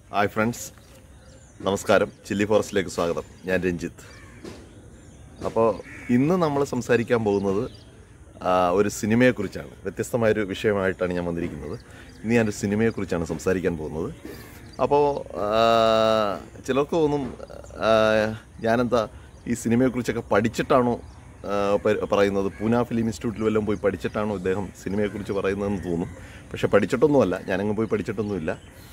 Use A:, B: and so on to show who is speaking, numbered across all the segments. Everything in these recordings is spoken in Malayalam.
A: ഹായ് ഫ്രണ്ട്സ് നമസ്കാരം ചില്ലി ഫോറസ്റ്റിലേക്ക് സ്വാഗതം ഞാൻ രഞ്ജിത്ത് അപ്പോൾ ഇന്ന് നമ്മൾ സംസാരിക്കാൻ പോകുന്നത് ആ, ഒരു സിനിമയെക്കുറിച്ചാണ് വ്യത്യസ്തമായൊരു വിഷയമായിട്ടാണ് ഞാൻ വന്നിരിക്കുന്നത് ഇന്ന് ഞാനൊരു സിനിമയെക്കുറിച്ചാണ് സംസാരിക്കാൻ പോകുന്നത് അപ്പോൾ ആ, ചിലർക്ക് തോന്നും ആ, ഞാനെന്താ ഈ സിനിമയെക്കുറിച്ചൊക്കെ പഠിച്ചിട്ടാണോ ആ, പ- പറയുന്നത് പൂന ഫിലിം ഇൻസ്റ്റിറ്റ്യൂട്ടിൽ വല്ലതും പോയി പഠിച്ചിട്ടാണോ ഇദ്ദേഹം സിനിമയെക്കുറിച്ച് പറയുന്നതെന്ന് തോന്നും പക്ഷെ പഠിച്ചിട്ടൊന്നുമല്ല ഞാനങ്ങ് പോയി പഠിച്ചിട്ടൊന്നുമില്ല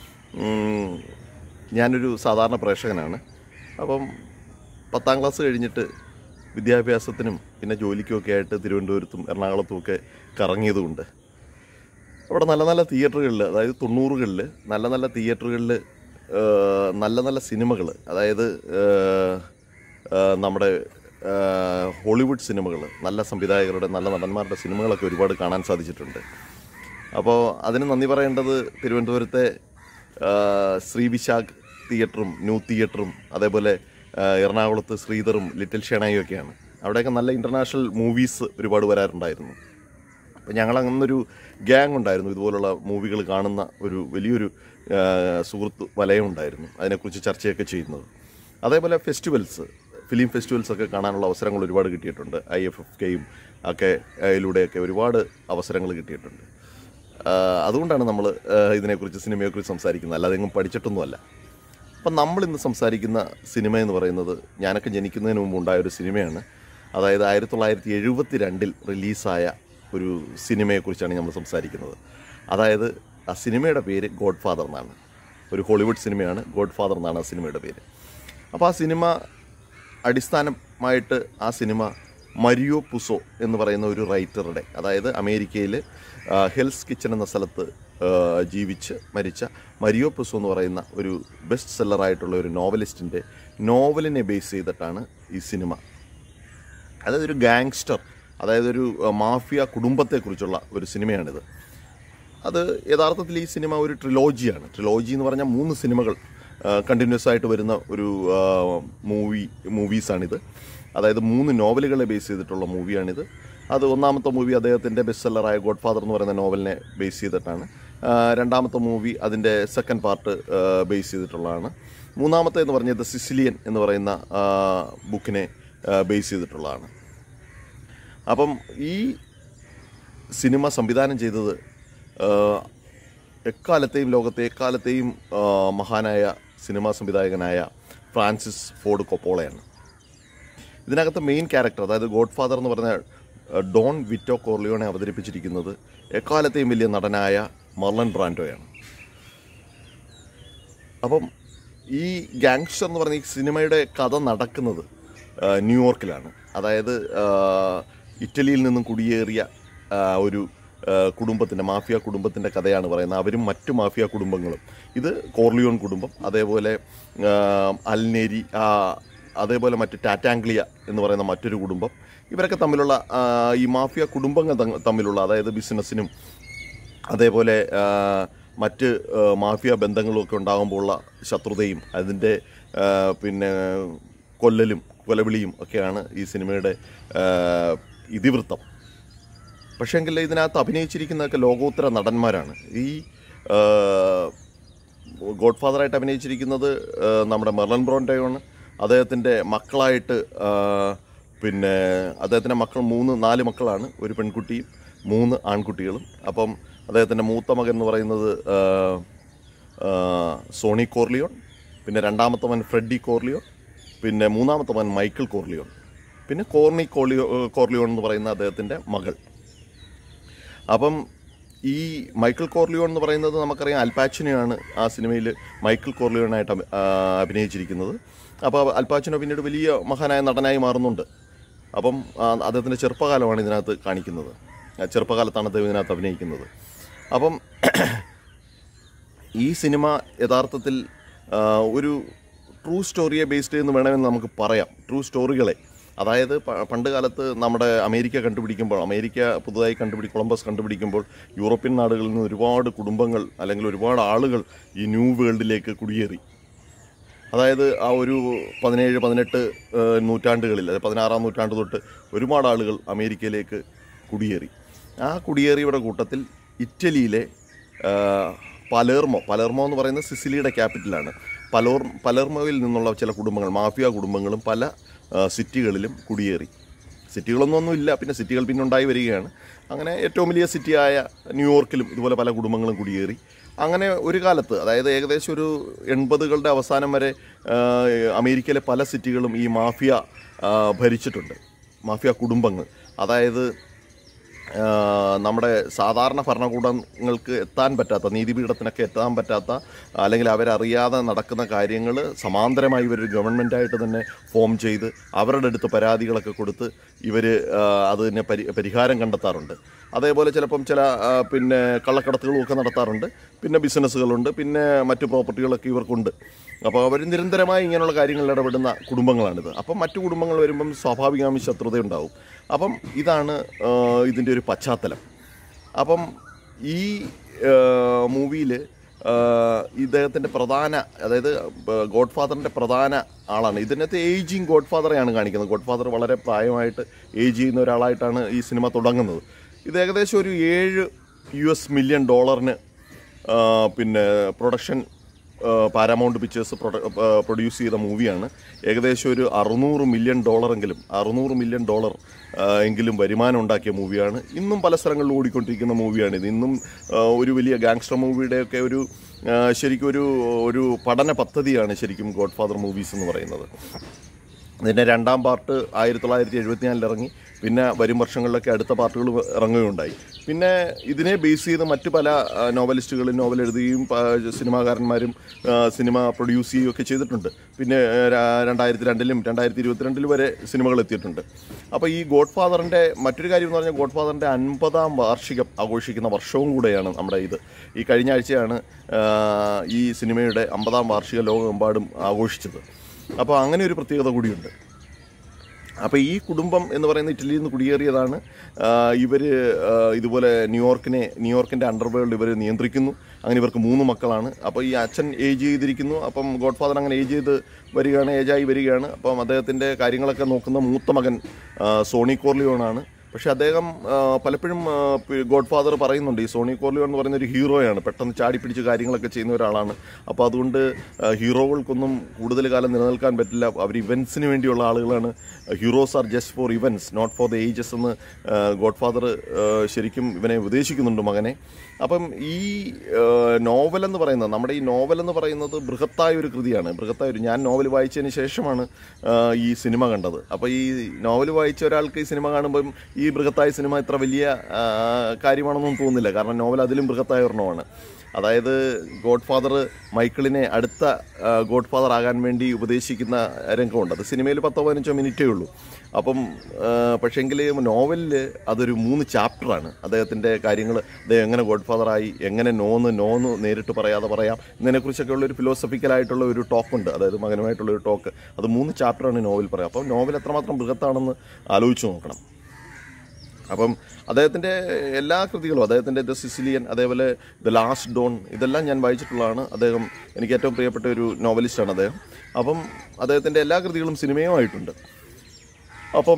A: ഉം, ഞാനൊരു സാധാരണ പ്രേക്ഷകനാണ് അപ്പം പത്താം ക്ലാസ് കഴിഞ്ഞിട്ട് വിദ്യാഭ്യാസത്തിനും പിന്നെ ജോലിക്കുമൊക്കെ ആയിട്ട് തിരുവനന്തപുരത്തും എറണാകുളത്തും ഒക്കെ കറങ്ങിയതുകൊണ്ട് അവിടെ നല്ല നല്ല തിയേറ്ററുകളിൽ അതായത് തൊണ്ണൂറുകളിൽ നല്ല നല്ല തിയേറ്ററുകളിൽ നല്ല നല്ല സിനിമകൾ അതായത് ഏഹ്, ഏഹ്, നമ്മുടെ ഏഹ്, ഹോളിവുഡ് സിനിമകൾ നല്ല സംവിധായകരുടെ നല്ല നടന്മാരുടെ സിനിമകളൊക്കെ ഒരുപാട് കാണാൻ സാധിച്ചിട്ടുണ്ട് അപ്പോൾ അതിന് നന്ദി പറയേണ്ടത് തിരുവനന്തപുരത്തെ ആ, ശ്രീ വിശാഖ് തിയേറ്ററും ന്യൂ തിയേറ്ററും അതേപോലെ ആ, എറണാകുളത്ത് ശ്രീധറും ലിറ്റിൽ ഷെണായും ഒക്കെയാണ് അവിടെയൊക്കെ നല്ല ഇൻ്റർനാഷണൽ മൂവീസ് ഒരുപാട് വരാറുണ്ടായിരുന്നു അപ്പോൾ ഞങ്ങൾ അങ്ങനൊരു ഗ്യാങ് ഉണ്ടായിരുന്നു ഇതുപോലുള്ള മൂവികൾ കാണുന്ന ഒരു വലിയൊരു ആ, സുഹൃത്ത് വലയം ഉണ്ടായിരുന്നു അതിനെക്കുറിച്ച് ചർച്ചയൊക്കെ ചെയ്യുന്നത് അതേപോലെ ഫെസ്റ്റിവൽസ് ഫിലിം ഫെസ്റ്റിവൽസ് ഒക്കെ കാണാനുള്ള അവസരങ്ങൾ ഒരുപാട് കിട്ടിയിട്ടുണ്ട് ഐ എഫ് എഫ് കെയും ഒക്കെ അതിലൂടെയൊക്കെ ഒരുപാട് അവസരങ്ങൾ കിട്ടിയിട്ടുണ്ട് ആ, അതുകൊണ്ടാണ് നമ്മൾ ഇതിനെക്കുറിച്ച് സിനിമയെക്കുറിച്ച് സംസാരിക്കുന്നത് അല്ലാതെ എങ്ങും പഠിച്ചിട്ടൊന്നുമല്ല അപ്പം നമ്മൾ ഇന്ന് സംസാരിക്കുന്ന സിനിമ എന്ന് പറയുന്നത് ഞാനൊക്കെ ജനിക്കുന്നതിന് മുമ്പ് ഉണ്ടായ ഒരു സിനിമയാണ് അതായത് ആയിരത്തി തൊള്ളായിരത്തി എഴുപത്തി രണ്ടിൽ റിലീസായ ഒരു സിനിമയെക്കുറിച്ചാണ് നമ്മൾ സംസാരിക്കുന്നത് അതായത് ആ സിനിമയുടെ പേര് ഗോഡ് ഫാദർ എന്നാണ് ഒരു ഹോളിവുഡ് സിനിമയാണ് ഗോഡ് ഫാദർ എന്നാണ് ആ സിനിമയുടെ പേര് അപ്പോൾ ആ സിനിമ അടിസ്ഥാനമായിട്ട് ആ സിനിമ മരിയോ പുസോ എന്ന് പറയുന്ന ഒരു റൈറ്ററുടെ അതായത് അമേരിക്കയിൽ ഹെൽസ് കിച്ചൺ എന്ന സ്ഥലത്ത് ആ, ജീവിച്ച് മരിച്ച മരിയോ പുസോ എന്ന് പറയുന്ന ഒരു ബെസ്റ്റ് സെല്ലറായിട്ടുള്ള ഒരു നോവലിസ്റ്റിൻ്റെ നോവലിനെ ബേസ് ചെയ്തിട്ടാണ് ഈ സിനിമ അതായത് ഒരു ഗാങ്സ്റ്റർ അതായത് ഒരു ആ, മാഫിയ കുടുംബത്തെക്കുറിച്ചുള്ള ഒരു സിനിമയാണിത് അത് യഥാർത്ഥത്തിൽ ഈ സിനിമ ഒരു ട്രിലോജിയാണ് ട്രിലോജി എന്ന് പറഞ്ഞാൽ മൂന്ന് സിനിമകൾ കണ്ടിന്യൂസ് ആയിട്ട് വരുന്ന ഒരു മൂവി മൂവീസാണിത് അതായത് മൂന്ന് നോവലുകളെ ബേസ് ചെയ്തിട്ടുള്ള മൂവിയാണിത് അത് ഒന്നാമത്തെ മൂവി അദ്ദേഹത്തിൻ്റെ ബെസ്റ്റ് സെല്ലറായ ഗോഡ് ഫാദർ എന്ന് പറയുന്ന നോവലിനെ ബേസ് ചെയ്തിട്ടാണ് ആ, രണ്ടാമത്തെ മൂവി അതിൻ്റെ സെക്കൻഡ് പാർട്ട് ബേസ് ചെയ്തിട്ടുള്ളതാണ് മൂന്നാമത്തെ എന്ന് പറഞ്ഞത് സിസിലിയൻ എന്ന് പറയുന്ന ആ, ബുക്കിനെ ബേസ് ചെയ്തിട്ടുള്ളതാണ് അപ്പം ഈ സിനിമ സംവിധാനം ചെയ്തത് ആ, എക്കാലത്തെയും ലോകത്തെ എക്കാലത്തെയും ആ, മഹാനായ സിനിമാ സംവിധായകനായ ഫ്രാൻസിസ് ഫോർഡ് കൊപ്പോളയാണ് ഇതിനകത്ത് മെയിൻ ക്യാരക്ടർ അതായത് ഗോഡ് ഫാദർ എന്ന് പറഞ്ഞ ആ, ഡോൺ വിറ്റോ കോർലിയോണെ അവതരിപ്പിച്ചിരിക്കുന്നത് എക്കാലത്തെയും വലിയ നടനായ മർലൻ ബ്രാൻഡോയാണ് അപ്പം ഈ ഗാങ്സ്റ്റർ എന്ന് പറഞ്ഞ ഈ സിനിമയുടെ കഥ നടക്കുന്നത് ആ, ന്യൂയോർക്കിലാണ് അതായത് ആ, ഇറ്റലിയിൽ നിന്നും കുടിയേറിയ ആ, ഒരു കുടുംബത്തിൻ്റെ മാഫിയ കുടുംബത്തിൻ്റെ കഥയാണ് പറയുന്നത് അവരും മറ്റു മാഫിയ കുടുംബങ്ങളും ഇത് കോർലിയോൺ കുടുംബം അതേപോലെ ആ, അൽനേരി ആ, അതേപോലെ മറ്റ് ടാറ്റാംഗ്ലിയ എന്ന് പറയുന്ന മറ്റൊരു കുടുംബം ഇവരൊക്കെ തമ്മിലുള്ള ആ, ഈ മാഫിയ കുടുംബങ്ങൾ തങ്ങ- തമ്മിലുള്ള അതായത് ബിസിനസ്സിനും അതേപോലെ ആ, മറ്റ് ആ, മാഫിയ ബന്ധങ്ങളുമൊക്കെ ഉണ്ടാകുമ്പോഴുള്ള ശത്രുതയും അതിൻ്റെ ആ, പിന്നെ കൊല്ലലും കൊലവിളിയും ഒക്കെയാണ് ഈ സിനിമയുടെ ആ, ഇതിവൃത്തം പക്ഷേങ്കിൽ ഇതിനകത്ത് അഭിനയിച്ചിരിക്കുന്നതൊക്കെ ലോകോത്തര നടന്മാരാണ് ഈ ആ, ഗോഡ് ഫാദറായിട്ട് അഭിനയിച്ചിരിക്കുന്നത് ആ, നമ്മുടെ മെർലൻ ബ്രോണ്ടയാണ് അദ്ദേഹത്തിൻ്റെ മക്കളായിട്ട് ആ, പിന്നെ അദ്ദേഹത്തിൻ്റെ മക്കൾ മൂന്ന് നാല് മക്കളാണ് ഒരു പെൺകുട്ടിയും മൂന്ന് ആൺകുട്ടികളും അപ്പം അദ്ദേഹത്തിൻ്റെ മൂത്ത മകൻ എന്ന് പറയുന്നത് ആ, ആ, സോണി കോർലിയോൺ പിന്നെ രണ്ടാമത്തെ മകൻ ഫ്രെഡി കോർലിയോൺ പിന്നെ മൂന്നാമത്തെ മകൻ മൈക്കിൾ കോർലിയോൺ പിന്നെ കോർണി കോർലിയോ കോർലിയോൺ എന്ന് പറയുന്ന അദ്ദേഹത്തിൻ്റെ മകൾ അപ്പം ഈ മൈക്കിൾ കോർലിയോൺ എന്ന് പറയുന്നത് നമുക്കറിയാം അൽപാച്ചിനെയാണ് ആ സിനിമയിൽ മൈക്കിൾ കോർലിയോണായിട്ട് അഭി- ആ, അഭിനയിച്ചിരിക്കുന്നത് അപ്പോൾ അൽപാച്ചിനോ പിന്നീട് വലിയ മഹാനായ നടനായി മാറുന്നുണ്ട് അപ്പം ആ, അദ്ദേഹത്തിൻ്റെ ചെറുപ്പകാലമാണ് ഇതിനകത്ത് കാണിക്കുന്നത് ആ, ചെറുപ്പകാലത്താണ് അദ്ദേഹം ഇതിനകത്ത് അഭിനയിക്കുന്നത് അപ്പം ഈ സിനിമ യഥാർത്ഥത്തിൽ ആ, ഒരു ട്രൂ സ്റ്റോറിയെ ബേസ്ഡ് എന്ന് വേണമെന്ന് നമുക്ക് പറയാം ട്രൂ സ്റ്റോറികളെ അതായത് പ- പണ്ട് കാലത്ത് നമ്മുടെ അമേരിക്ക കണ്ടുപിടിക്കുമ്പോൾ അമേരിക്ക പുതുതായി കണ്ടുപിടി കൊളംബസ് കണ്ടുപിടിക്കുമ്പോൾ യൂറോപ്യൻ നാടുകളിൽ നിന്ന് ഒരുപാട് കുടുംബങ്ങൾ അല്ലെങ്കിൽ ഒരുപാട് ആളുകൾ ഈ ന്യൂ വേൾഡിലേക്ക് കുടിയേറി അതായത് ആ ഒരു പതിനേഴ് പതിനെട്ട് ഏഹ്, നൂറ്റാണ്ടുകളിൽ അതായത് പതിനാറാം നൂറ്റാണ്ട് തൊട്ട് ഒരുപാട് ആളുകൾ അമേരിക്കയിലേക്ക് കുടിയേറി ആ കുടിയേറിയവരുടെ കൂട്ടത്തിൽ ഇറ്റലിയിലെ ആ, പലേർമോ പലേർമോ എന്ന് പറയുന്നത് സിസിലിയുടെ ക്യാപിറ്റലാണ് പലോർ പലേർമോയിൽ നിന്നുള്ള ചില കുടുംബങ്ങൾ മാഫിയ കുടുംബങ്ങളും പല ആ, സിറ്റികളിലും കുടിയേറി സിറ്റികളൊന്നും ഒന്നുമില്ല പിന്നെ സിറ്റികൾ പിന്നെ ഉണ്ടായി വരികയാണ് അങ്ങനെ ഏറ്റവും വലിയ സിറ്റിയായ ന്യൂയോർക്കിലും ഇതുപോലെ പല കുടുംബങ്ങളും കുടിയേറി അങ്ങനെ ഒരു കാലത്ത് അതായത് ഏകദേശം ഒരു എൺപതുകളുടെ അവസാനം വരെ ആ, അമേരിക്കയിലെ പല സിറ്റികളും ഈ മാഫിയ ആ, ഭരിച്ചിട്ടുണ്ട് മാഫിയ കുടുംബങ്ങൾ അതായത് ആ, നമ്മുടെ സാധാരണ ഭരണകൂടങ്ങൾക്ക് എത്താൻ പറ്റാത്ത നീതിപീഠത്തിനൊക്കെ എത്താൻ പറ്റാത്ത അല്ലെങ്കിൽ അവരറിയാതെ നടക്കുന്ന കാര്യങ്ങൾ സമാന്തരമായി ഇവർ ഗവൺമെൻറ്റായിട്ട് തന്നെ ഫോം ചെയ്ത് അവരുടെ അടുത്ത് പരാതികളൊക്കെ കൊടുത്ത് ഇവർ അതിന് പരി പരിഹാരം കണ്ടെത്താറുണ്ട് അതേപോലെ ചിലപ്പം ചില ആ, പിന്നെ കള്ളക്കടത്തുകളും ഒക്കെ നടത്താറുണ്ട് പിന്നെ ബിസിനസ്സുകളുണ്ട് പിന്നെ മറ്റു പ്രോപ്പർട്ടികളൊക്കെ ഇവർക്കുണ്ട് അപ്പോൾ അവർ നിരന്തരമായി ഇങ്ങനെയുള്ള കാര്യങ്ങളിൽ ഇടപെടുന്ന കുടുംബങ്ങളാണിത് അപ്പം മറ്റു കുടുംബങ്ങൾ വരുമ്പം സ്വാഭാവികമായും ശത്രുതയുണ്ടാവും അപ്പം ഇതാണ് ഇതിൻ്റെ ഒരു പശ്ചാത്തലം അപ്പം ഈ മൂവിയിൽ ഇദ്ദേഹത്തിൻ്റെ പ്രധാന അതായത് ഗോഡ് ഫാദറിൻ്റെ പ്രധാന ആളാണ് ഇതിനകത്ത് ഏജിങ് ഗോഡ് ഫാദറെയാണ് കാണിക്കുന്നത് ഗോഡ് ഫാദർ വളരെ പ്രായമായിട്ട് ഏജ് ചെയ്യുന്ന ഒരാളായിട്ടാണ് ഈ സിനിമ തുടങ്ങുന്നത് ഇത് ഏകദേശം ഒരു ഏഴ് യു എസ് മില്യൺ ഡോളറിന് ആ, പിന്നെ പ്രൊഡക്ഷൻ പാരാമൗണ്ട് പിക്ചേഴ്സ് പ്രൊഡ്യൂസ് ചെയ്ത മൂവിയാണ് ഏകദേശം ഒരു അറുന്നൂറ് മില്യൺ ഡോളറെങ്കിലും അറുന്നൂറ് മില്യൺ ഡോളർ ആ, എങ്കിലും വരുമാനം ഉണ്ടാക്കിയ മൂവിയാണ് ഇന്നും പല സ്ഥലങ്ങളിൽ ഓടിക്കൊണ്ടിരിക്കുന്ന മൂവിയാണ് ഇത് ഇന്നും ആ, ഒരു വലിയ ഗാങ്സ്റ്റർ മൂവിയുടെയൊക്കെ ഒരു ആ, ശരിക്കും ഒരു ഒരു പഠന പദ്ധതിയാണ് ശരിക്കും ഗോഡ് ഫാദർ മൂവീസ് എന്ന് പറയുന്നത് ഇതിൻ്റെ രണ്ടാം പാർട്ട് ആയിരത്തി തൊള്ളായിരത്തി എഴുപത്തിനാലിൽ ഇറങ്ങി പിന്നെ വരും വർഷങ്ങളിലൊക്കെ അടുത്ത പാർട്ടുകൾ ഇറങ്ങുകയുണ്ടായി പിന്നെ ഇതിനെ ബേസ് ചെയ്ത് മറ്റ് പല ആ, നോവലിസ്റ്റുകളും നോവൽ എഴുതുകയും പ- സിനിമാകാരന്മാരും ആ, സിനിമ പ്രൊഡ്യൂസ് ചെയ്യുകയും ഒക്കെ ചെയ്തിട്ടുണ്ട് പിന്നെ ആ, ര- രണ്ടായിരത്തി രണ്ടിലും രണ്ടായിരത്തി ഇരുപത്തിരണ്ടിലും വരെ സിനിമകൾ എത്തിയിട്ടുണ്ട് അപ്പോൾ ഈ ഗോഡ് ഫാദറിൻ്റെ മറ്റൊരു കാര്യം എന്ന് പറഞ്ഞാൽ ഗോഡ് ഫാദറിൻ്റെ അൻപതാം വാർഷികം ആഘോഷിക്കുന്ന വർഷവും കൂടെയാണ് നമ്മുടെ ഇത് ഈ കഴിഞ്ഞ ആഴ്ചയാണ് ആ, ഈ സിനിമയുടെ അമ്പതാം വാർഷികം ലോകമെമ്പാടും ആഘോഷിച്ചത് അപ്പോൾ അങ്ങനെ ഒരു പ്രത്യേകത കൂടിയുണ്ട് അപ്പോൾ ഈ കുടുംബം എന്ന് പറയുന്ന ഇറ്റലിയിൽ നിന്ന് കുടിയേറിയതാണ് ഇവർ ഇതുപോലെ ന്യൂയോർക്കിനെ ന്യൂയോർക്കിൻ്റെ അണ്ടർവേൾഡ് ഇവർ നിയന്ത്രിക്കുന്നു അങ്ങനെ ഇവർക്ക് മൂന്ന് മക്കളാണ് അപ്പോൾ ഈ അച്ഛൻ ഏജ് ചെയ്തിരിക്കുന്നു അപ്പം ഗോഡ് ഫാദർ അങ്ങനെ ഏജ് ചെയ്ത് വരികയാണ് ഏജായി വരികയാണ് അപ്പം അദ്ദേഹത്തിൻ്റെ കാര്യങ്ങളൊക്കെ നോക്കുന്ന മൂത്ത മകൻ ആ, സോണി കോർലിയോണാണ് പക്ഷേ അദ്ദേഹം ആ, പലപ്പോഴും ഗോഡ് ഫാദർ പറയുന്നുണ്ട് ഈ സോണി കോർലിയോൺ എന്ന് പറയുന്ന ഒരു ഹീറോയാണ് പെട്ടെന്ന് ചാടി പിടിച്ച് കാര്യങ്ങളൊക്കെ ചെയ്യുന്ന ഒരാളാണ് അപ്പോൾ അതുകൊണ്ട് ആ, ഹീറോകൾക്കൊന്നും കൂടുതൽ കാലം നിലനിൽക്കാൻ പറ്റില്ല അവർ ഇവൻസിന് വേണ്ടിയുള്ള ആളുകളാണ് heroes are just for events not for the ages എന്ന് ഗോഡ് ഫാദർ ശരിക്കും ഇവനെ ഉപദേശിക്കുന്നുണ്ട് മകനെ അപ്പം ഈ നോവൽ എന്ന് പറയുന്നത് നമ്മുടെ ഈ നോവൽ എന്ന് പറയുന്നത് ബൃഹത്തായ ഒരു കൃതിയാണ് ബൃഹത്തായ ഒരു ഞാൻ നോവൽ വായിച്ചതിന് ശേഷമാണ് ആ, ഈ സിനിമ കണ്ടത് അപ്പോൾ ഈ നോവൽ വായിച്ച ഒരാൾക്ക് ഈ സിനിമ കാണുമ്പം ഈ ബൃഹത്തായ സിനിമ ഇത്ര വലിയ ആ, കാര്യമാണെന്നൊന്നും തോന്നുന്നില്ല കാരണം നോവൽ അതിലും ബൃഹത്തായ ഒരെണ്ണമാണ് അതായത് ഗോഡ് ഫാദർ മൈക്കിളിനെ അടുത്ത ഗോഡ് ഫാദർ ആകാൻ വേണ്ടി ഉപദേശിക്കുന്ന രംഗമുണ്ട് അത് സിനിമയിൽ പത്തോ പതിനഞ്ചോ മിനിറ്റേ ഉള്ളൂ അപ്പം പക്ഷേങ്കിൽ നോവലിൽ അതൊരു മൂന്ന് ചാപ്റ്ററാണ് അദ്ദേഹത്തിൻ്റെ കാര്യങ്ങൾ അദ്ദേഹം എങ്ങനെ ഗോഡ് ഫാദറായി എങ്ങനെ നോന്ന് നോന്ന് നേരിട്ട് പറയാതെ പറയാം ഇതിനെക്കുറിച്ചൊക്കെ ഉള്ള ഒരു ഫിലോസഫിക്കലായിട്ടുള്ള ഒരു ടോക്കുണ്ട് അതായത് മകനുമായിട്ടുള്ള ഒരു ടോക്ക് അത് മൂന്ന് ചാപ്റ്ററാണ് നോവൽ പറയാം അപ്പം നോവൽ എത്രമാത്രം ബൃഹത്താണെന്ന് ആലോചിച്ച് നോക്കണം അപ്പം അദ്ദേഹത്തിൻ്റെ എല്ലാ കൃതികളും അദ്ദേഹത്തിൻ്റെ ദ സിസിലിയൻ അതേപോലെ ദ ലാസ്റ്റ് ഡോൺ ഇതെല്ലാം ഞാൻ വായിച്ചിട്ടുള്ളതാണ് അദ്ദേഹം എനിക്ക് ഏറ്റവും പ്രിയപ്പെട്ട ഒരു നോവലിസ്റ്റാണ് അദ്ദേഹം അപ്പം അദ്ദേഹത്തിൻ്റെ എല്ലാ കൃതികളും സിനിമയുമായിട്ടുണ്ട് അപ്പം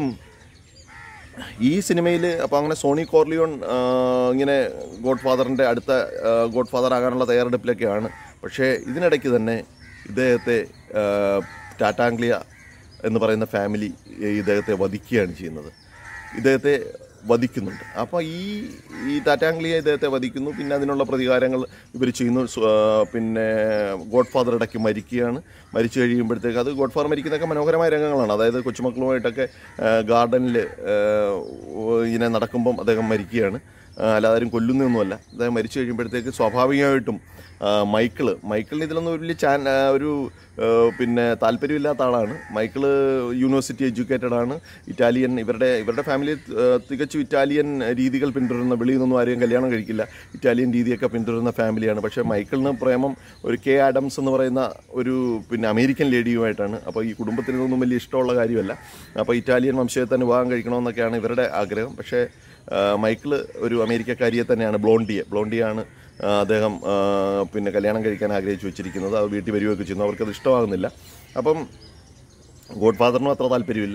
A: ഈ സിനിമയിൽ അപ്പോൾ അങ്ങനെ സോണി കോർലിയോൺ ആ, ഇങ്ങനെ ഗോഡ് ഫാദറിൻ്റെ അടുത്ത ഗോഡ് ഫാദർ ആകാനുള്ള തയ്യാറെടുപ്പിലൊക്കെയാണ് പക്ഷേ ഇതിനിടയ്ക്ക് തന്നെ ഇദ്ദേഹത്തെ ആ, ടാറ്റാംഗ്ലിയ എന്ന് പറയുന്ന ഫാമിലി ഇദ്ദേഹത്തെ വധിക്കുകയാണ് ചെയ്യുന്നത് ഇദ്ദേഹത്തെ വധിക്കുന്നുണ്ട് അപ്പോൾ ഈ ഈ ടാറ്റാംഗ്ലിയ ഇദ്ദേഹത്തെ വധിക്കുന്നു പിന്നെ അതിനുള്ള പ്രതികാരങ്ങൾ ഇവർ ചെയ്യുന്നു സ്വ- ആ, പിന്നെ ഗോഡ് ഫാദർ ഇടയ്ക്ക് മരിക്കുകയാണ് മരിച്ചു കഴിയുമ്പോഴത്തേക്ക് അത് ഗോഡ് ഫാദർ മരിക്കുന്നതൊക്കെ മനോഹരമായ രംഗങ്ങളാണ് അതായത് കൊച്ചുമക്കളുമായിട്ടൊക്കെ ഗാർഡനിൽ ഇങ്ങനെ നടക്കുമ്പം അദ്ദേഹം മരിക്കുകയാണ് ആ, അല്ലാതെ ആരും കൊല്ലുന്നൊന്നുമല്ല അദ്ദേഹം മരിച്ചു കഴിയുമ്പോഴത്തേക്ക് സ്വാഭാവികമായിട്ടും ആ, മൈക്കിള് മൈക്കിളിന് ഇതിലൊന്നും ഒരു വലിയ ചാൻ ആ, ഒരു ആ, പിന്നെ താല്പര്യമില്ലാത്ത ആളാണ് മൈക്കിള് യൂണിവേഴ്സിറ്റി എഡ്യൂക്കേറ്റഡ് ആണ് ഇറ്റാലിയൻ ഇവരുടെ ഇവരുടെ ഫാമിലി തികച്ചും ഇറ്റാലിയൻ രീതികൾ പിന്തുടരുന്ന വെളിയിൽ നിന്നൊന്നും ആരെയും കല്യാണം കഴിക്കില്ല ഇറ്റാലിയൻ രീതിയൊക്കെ പിന്തുടരുന്ന ഫാമിലിയാണ് പക്ഷേ മൈക്കിളിന് പ്രേമം ഒരു കെ ആഡംസ് എന്ന് പറയുന്ന ഒരു പിന്നെ അമേരിക്കൻ ലേഡിയുമായിട്ടാണ് അപ്പോൾ ഈ കുടുംബത്തിന് ഇതൊന്നും വലിയ ഇഷ്ടമുള്ള കാര്യമല്ല അപ്പോൾ ഇറ്റാലിയൻ വംശത്തെ തന്നെ വിവാഹം കഴിക്കണമെന്നൊക്കെയാണ് ഇവരുടെ ആഗ്രഹം പക്ഷേ ആ, മൈക്കിള് ഒരു അമേരിക്കക്കാരിയെ തന്നെയാണ് ബ്ലോണ്ടിയെ ബ്ലോണ്ടിയാണ് ആ, അദ്ദേഹം ആ, പിന്നെ കല്യാണം കഴിക്കാൻ ആഗ്രഹിച്ചു വെച്ചിരിക്കുന്നത് അത് വീട്ടിൽ വരികയൊക്കെ ചെയ്യുന്നു അവർക്കത് ഇഷ്ടമാകുന്നില്ല അപ്പം ഗോഡ് ഫാദറിനും അത്ര താല്പര്യമില്ല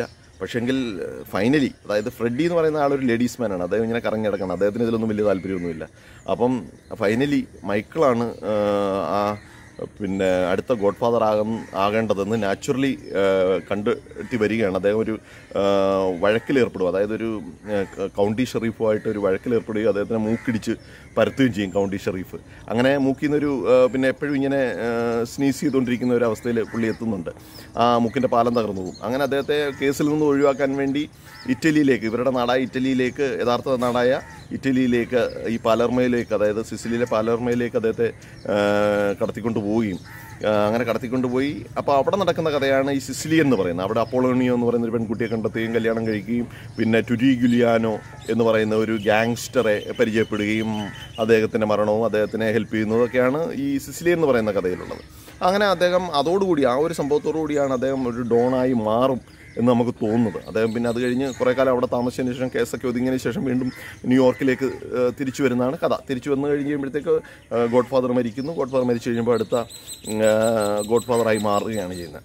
A: പക്ഷെങ്കിൽ ഫൈനലി അതായത് ഫ്രെഡി എന്ന് പറയുന്ന ആളൊരു ലേഡീസ് മാനാണ് അദ്ദേഹം ഇങ്ങനെ കറങ്ങി കിടക്കണം അദ്ദേഹത്തിന് ഇതിലൊന്നും വലിയ താല്പര്യമൊന്നുമില്ല അപ്പം ഫൈനലി മൈക്കിളാണ് ആ, ആ പിന്നെ അടുത്ത ഗോഡ് ഫാദർ ആകും ആകേണ്ടതെന്ന് നാച്ചുറലി കണ്ടെത്തി വരികയാണ് അദ്ദേഹം ഒരു ആ, വഴക്കിലേർപ്പെടും അതായത് ഒരു ആ, ക- കൗണ്ടി ഷെറീഫുമായിട്ട് ഒരു വഴക്കിലേർപ്പെടുകയും അദ്ദേഹത്തിനെ മൂക്കിടിച്ച് പരത്തുകയും ചെയ്യും കൗണ്ടി ഷെറീഫ് അങ്ങനെ മൂക്കിൽ നിന്നൊരു ആ, പിന്നെ എപ്പോഴും ഇങ്ങനെ സ്നീസ് ചെയ്തുകൊണ്ടിരിക്കുന്ന ഒരു അവസ്ഥയിൽ പുള്ളി എത്തുന്നുണ്ട് ആ മൂക്കിൻ്റെ പാലം തകർന്നു പോകും അങ്ങനെ അദ്ദേഹത്തെ കേസിൽ നിന്ന് ഒഴിവാക്കാൻ വേണ്ടി ഇറ്റലിയിലേക്ക് ഇവരുടെ നാടായ ഇറ്റലിയിലേക്ക് യഥാർത്ഥ നാടായ ഇറ്റലിയിലേക്ക് ഈ പാലർമയിലേക്ക് അതായത് സിസിലിയിലെ പാലർമയിലേക്ക് അദ്ദേഹത്തെ ആ, കടത്തിക്കൊണ്ട് പോവുകയും ആ, അങ്ങനെ കടത്തിക്കൊണ്ടുപോയി അപ്പോൾ അവിടെ നടക്കുന്ന കഥയാണ് ഈ സിസിലി എന്ന് പറയുന്നത് അവിടെ അപ്പോളോണിയോ എന്ന് പറയുന്ന ഒരു പെൺകുട്ടിയെ കണ്ടെത്തുകയും കല്യാണം കഴിക്കുകയും പിന്നെ ടുരി ഗുലിയാനോ എന്ന് പറയുന്ന ഒരു ഗാങ്സ്റ്ററെ പരിചയപ്പെടുകയും അദ്ദേഹത്തിൻ്റെ മരണവും അദ്ദേഹത്തിനെ ഹെൽപ്പ് ചെയ്യുന്നതും ഒക്കെയാണ് ഈ സിസിലി എന്ന് പറയുന്ന കഥയിലുള്ളത് അങ്ങനെ അദ്ദേഹം അതോടുകൂടി ആ ഒരു സംഭവത്തോടു കൂടിയാണ് അദ്ദേഹം ഒരു ഡോണായി മാറും എന്ന് നമുക്ക് തോന്നുന്നത് അദ്ദേഹം പിന്നെ അത് കഴിഞ്ഞ് കുറേ കാലം അവിടെ താമസിച്ചതിന് ശേഷം കേസൊക്കെ ഒതുങ്ങിയതിന് ശേഷം വീണ്ടും ന്യൂയോർക്കിലേക്ക് ഏഹ്, തിരിച്ചു വരുന്നതാണ് കഥ തിരിച്ചു വന്നു കഴിഞ്ഞ് കഴിയുമ്പോഴത്തേക്ക് ഗോഡ് ഫാദർ മരിക്കുന്നു ഗോഡ് ഫാദർ മരിച്ചു കഴിയുമ്പോൾ അടുത്ത ഗോഡ് ഫാദറായി മാറുകയാണ് ചെയ്യുന്നത്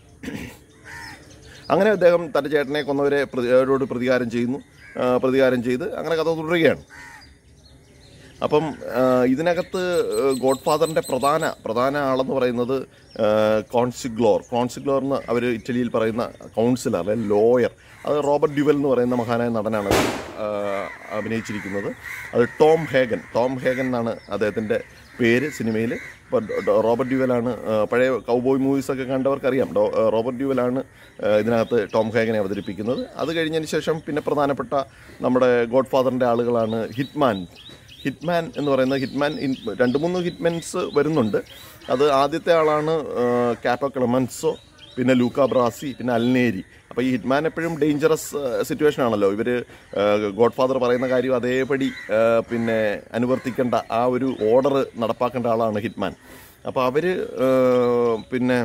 A: അങ്ങനെ അദ്ദേഹം തൻ്റെ ചേട്ടനെ കൊന്നവരെ പ്രതി- അവരോട് പ്രതികാരം ചെയ്യുന്നു ആ, പ്രതികാരം ചെയ്ത് അങ്ങനെ കഥ തുടരുകയാണ് അപ്പം ആ, ഇതിനകത്ത് ഗോഡ് ഫാദറിൻ്റെ പ്രധാന പ്രധാന ആളെന്ന് പറയുന്നത് ആ, കോൺസിഗ്ലോർ കോൺസിഗ്ലോർ എന്ന് അവർ ഇറ്റലിയിൽ പറയുന്ന കൗൺസിലർ അല്ലെങ്കിൽ ലോയർ അത് റോബർട്ട് ഡ്യുവൽ എന്ന് പറയുന്ന മഹാനായ നടനാണ് അത്, ആ, അഭിനയിച്ചിരിക്കുന്നത് അത് ടോം ഹേഗൻ ടോം ഹേഗൻ എന്നാണ് അദ്ദേഹത്തിൻ്റെ പേര് സിനിമയിൽ ഇപ്പോൾ റോബർട്ട് ഡ്യുവലാണ് ആ, പഴയ കൗബോയ് മൂവീസൊക്കെ കണ്ടവർക്കറിയാം ഡോ- ആ, റോബർട്ട് ഡ്യുവലാണ് ആ, ഇതിനകത്ത് ടോം ഹേഗനെ അവതരിപ്പിക്കുന്നത് അത് കഴിഞ്ഞതിന് ശേഷം പിന്നെ പ്രധാനപ്പെട്ട നമ്മുടെ ഗോഡ് ഫാദറിൻ്റെ ആളുകളാണ് ഹിറ്റ്മാൻ ഹിറ്റ്മാൻ എന്ന് പറയുന്ന ഹിറ്റ്മാൻ ഇൻ രണ്ട് മൂന്ന് ഹിറ്റ്മാൻസ് വരുന്നുണ്ട് അത് ആദ്യത്തെ ആളാണ് കാപ്പ ക്ലമൻസോ പിന്നെ ലൂക്ക ബ്രാസി പിന്നെ അൽനേരി അപ്പോൾ ഈ ഹിറ്റ്മാൻ എപ്പോഴും ഡേഞ്ചറസ് സിറ്റുവേഷൻ ആണല്ലോ ഇവർ ഗോഡ് ഫാദർ പറയുന്ന കാര്യം അതേപടി ആ, പിന്നെ അനുവർത്തിക്കേണ്ട ആ ഒരു ഓർഡർ നടപ്പാക്കേണ്ട ആളാണ് ഹിറ്റ്മാൻ അപ്പോൾ അവർ പിന്നെ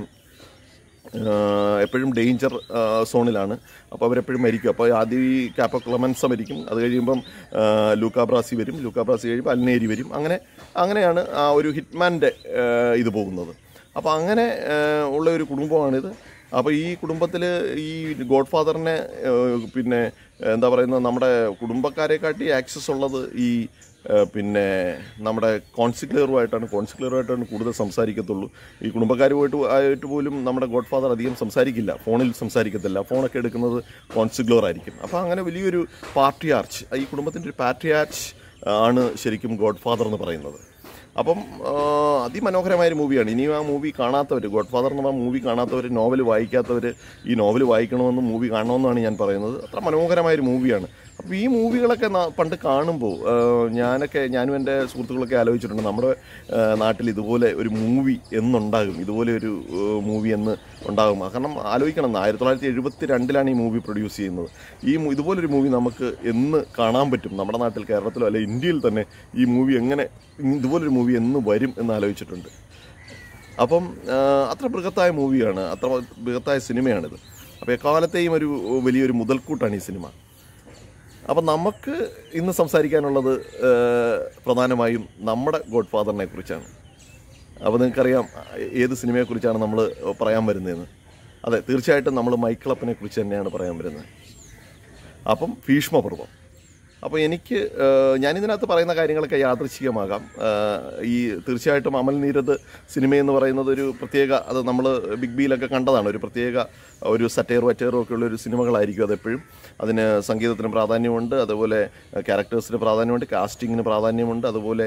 A: ആഹ് എപ്പോഴും ഡേഞ്ചർ സോണിലാണ് അപ്പോൾ അവരെപ്പോഴും മരിക്കും അപ്പോൾ ആദ്യം ഈ കാപ്പ ക്ലമൻസ മരിക്കും അത് കഴിയുമ്പം ആഹ് ലൂക്കാ ബ്രാസി വരും ലൂക്കാ ബ്രാസി കഴിയുമ്പോൾ അൽനേരി വരും അങ്ങനെ അങ്ങനെയാണ് ആ ഒരു ഹിറ്റ്മാൻ്റെ ഇത് പോകുന്നത് അപ്പോൾ അങ്ങനെ ആഹ് ഉള്ള ഒരു കുടുംബമാണിത് അപ്പോൾ ഈ കുടുംബത്തിൽ ഈ ഗോഡ് ഫാദറിനെ പിന്നെ എന്താ പറയുന്നത് നമ്മുടെ കുടുംബക്കാരെക്കാട്ടി ആക്സസ് ഉള്ളത് ഈ ഏഹ് പിന്നെ നമ്മുടെ കോൺസിക്ലറുമായിട്ടാണ് കോൺസിക്ലറുമായിട്ടാണ് കൂടുതൽ സംസാരിക്കത്തുള്ളൂ ഈ കുടുംബക്കാരുമായിട്ട് ആയിട്ട് പോലും നമ്മുടെ ഗോഡ് ഫാദർ അധികം സംസാരിക്കില്ല ഫോണിൽ സംസാരിക്കത്തില്ല ഫോണൊക്കെ എടുക്കുന്നത് കോൺസിക്ലർ ആയിരിക്കും അപ്പോൾ അങ്ങനെ വലിയൊരു പാർട്ടി ആർച്ച് ഈ കുടുംബത്തിൻ്റെ ഒരു പാർട്ടി ആർച്ച് ആണ് ശരിക്കും ഗോഡ് ഫാദർ എന്ന് പറയുന്നത് അപ്പം ആ, അതിമനോഹരമായൊരു മൂവിയാണ് ഇനിയും ആ മൂവി കാണാത്തവർ ഗോഡ് ഫാദർ എന്ന് പറഞ്ഞ മൂവി കാണാത്തവർ നോവൽ വായിക്കാത്തവർ ഈ നോവൽ വായിക്കണമെന്ന് മൂവി കാണണമെന്നാണ് ഞാൻ പറയുന്നത് അത്ര മനോഹരമായൊരു മൂവിയാണ് അപ്പോൾ ഈ മൂവികളൊക്കെ ന- പണ്ട് കാണുമ്പോൾ ആ, ഞാനൊക്കെ ഞാനും എൻ്റെ സുഹൃത്തുക്കളൊക്കെ ആലോചിച്ചിട്ടുണ്ട് നമ്മുടെ ആ, നാട്ടിൽ ഇതുപോലെ ഒരു മൂവി എന്നുണ്ടാകും ഇതുപോലെ ഒരു മൂവി എന്ന് ഉണ്ടാകും കാരണം ആലോചിക്കണം ആയിരത്തി തൊള്ളായിരത്തി എഴുപത്തി രണ്ടിലാണ് ഈ മൂവി പ്രൊഡ്യൂസ് ചെയ്യുന്നത് ഈ മൂ- ഇതുപോലൊരു മൂവി നമുക്ക് എന്ന് കാണാൻ പറ്റും നമ്മുടെ നാട്ടിൽ കേരളത്തിലോ അല്ലെ ഇന്ത്യയിൽ തന്നെ ഈ മൂവി എങ്ങനെ ഇതുപോലൊരു മൂവി എന്ന് വരും എന്ന് ആലോചിച്ചിട്ടുണ്ട് അപ്പം ആ, അത്ര ബൃഹത്തായ മൂവിയാണ് അത്ര ബൃഹത്തായ സിനിമയാണിത് അപ്പോൾ എക്കാലത്തെയും ഒരു വലിയൊരു മുതൽക്കൂട്ടാണ് ഈ സിനിമ അപ്പം നമുക്ക് ഇന്ന് സംസാരിക്കാനുള്ളത് ആ, പ്രധാനമായും നമ്മുടെ ഗോഡ് ഫാദറിനെ കുറിച്ചാണ് അപ്പോൾ നിങ്ങൾക്കറിയാം ഏത് സിനിമയെക്കുറിച്ചാണ് നമ്മൾ പറയാൻ വരുന്നതെന്ന് അതെ തീർച്ചയായിട്ടും നമ്മൾ മൈക്കിളപ്പനെ കുറിച്ച് തന്നെയാണ് പറയാൻ വരുന്നത് അപ്പം ഭീഷ്മപർവം അപ്പോൾ എനിക്ക് ഏഹ്, ഞാനിതിനകത്ത് പറയുന്ന കാര്യങ്ങളൊക്കെ യാദൃച്ഛികമാകാം ഏഹ്, ഈ തീർച്ചയായിട്ടും അമൽ നീരദ് സിനിമ എന്ന് പറയുന്നത് ഒരു പ്രത്യേക അത് നമ്മൾ ബിഗ് ബിയിലൊക്കെ കണ്ടതാണ് ഒരു പ്രത്യേക ഒരു സറ്റയറും അറ്റയറും ഒക്കെ ഉള്ള ഒരു സിനിമകളായിരിക്കും അതെപ്പോഴും അതിന് സംഗീതത്തിന് പ്രാധാന്യമുണ്ട് അതുപോലെ ക്യാരക്ടേഴ്സിന് പ്രാധാന്യമുണ്ട് കാസ്റ്റിങ്ങിന് പ്രാധാന്യമുണ്ട് അതുപോലെ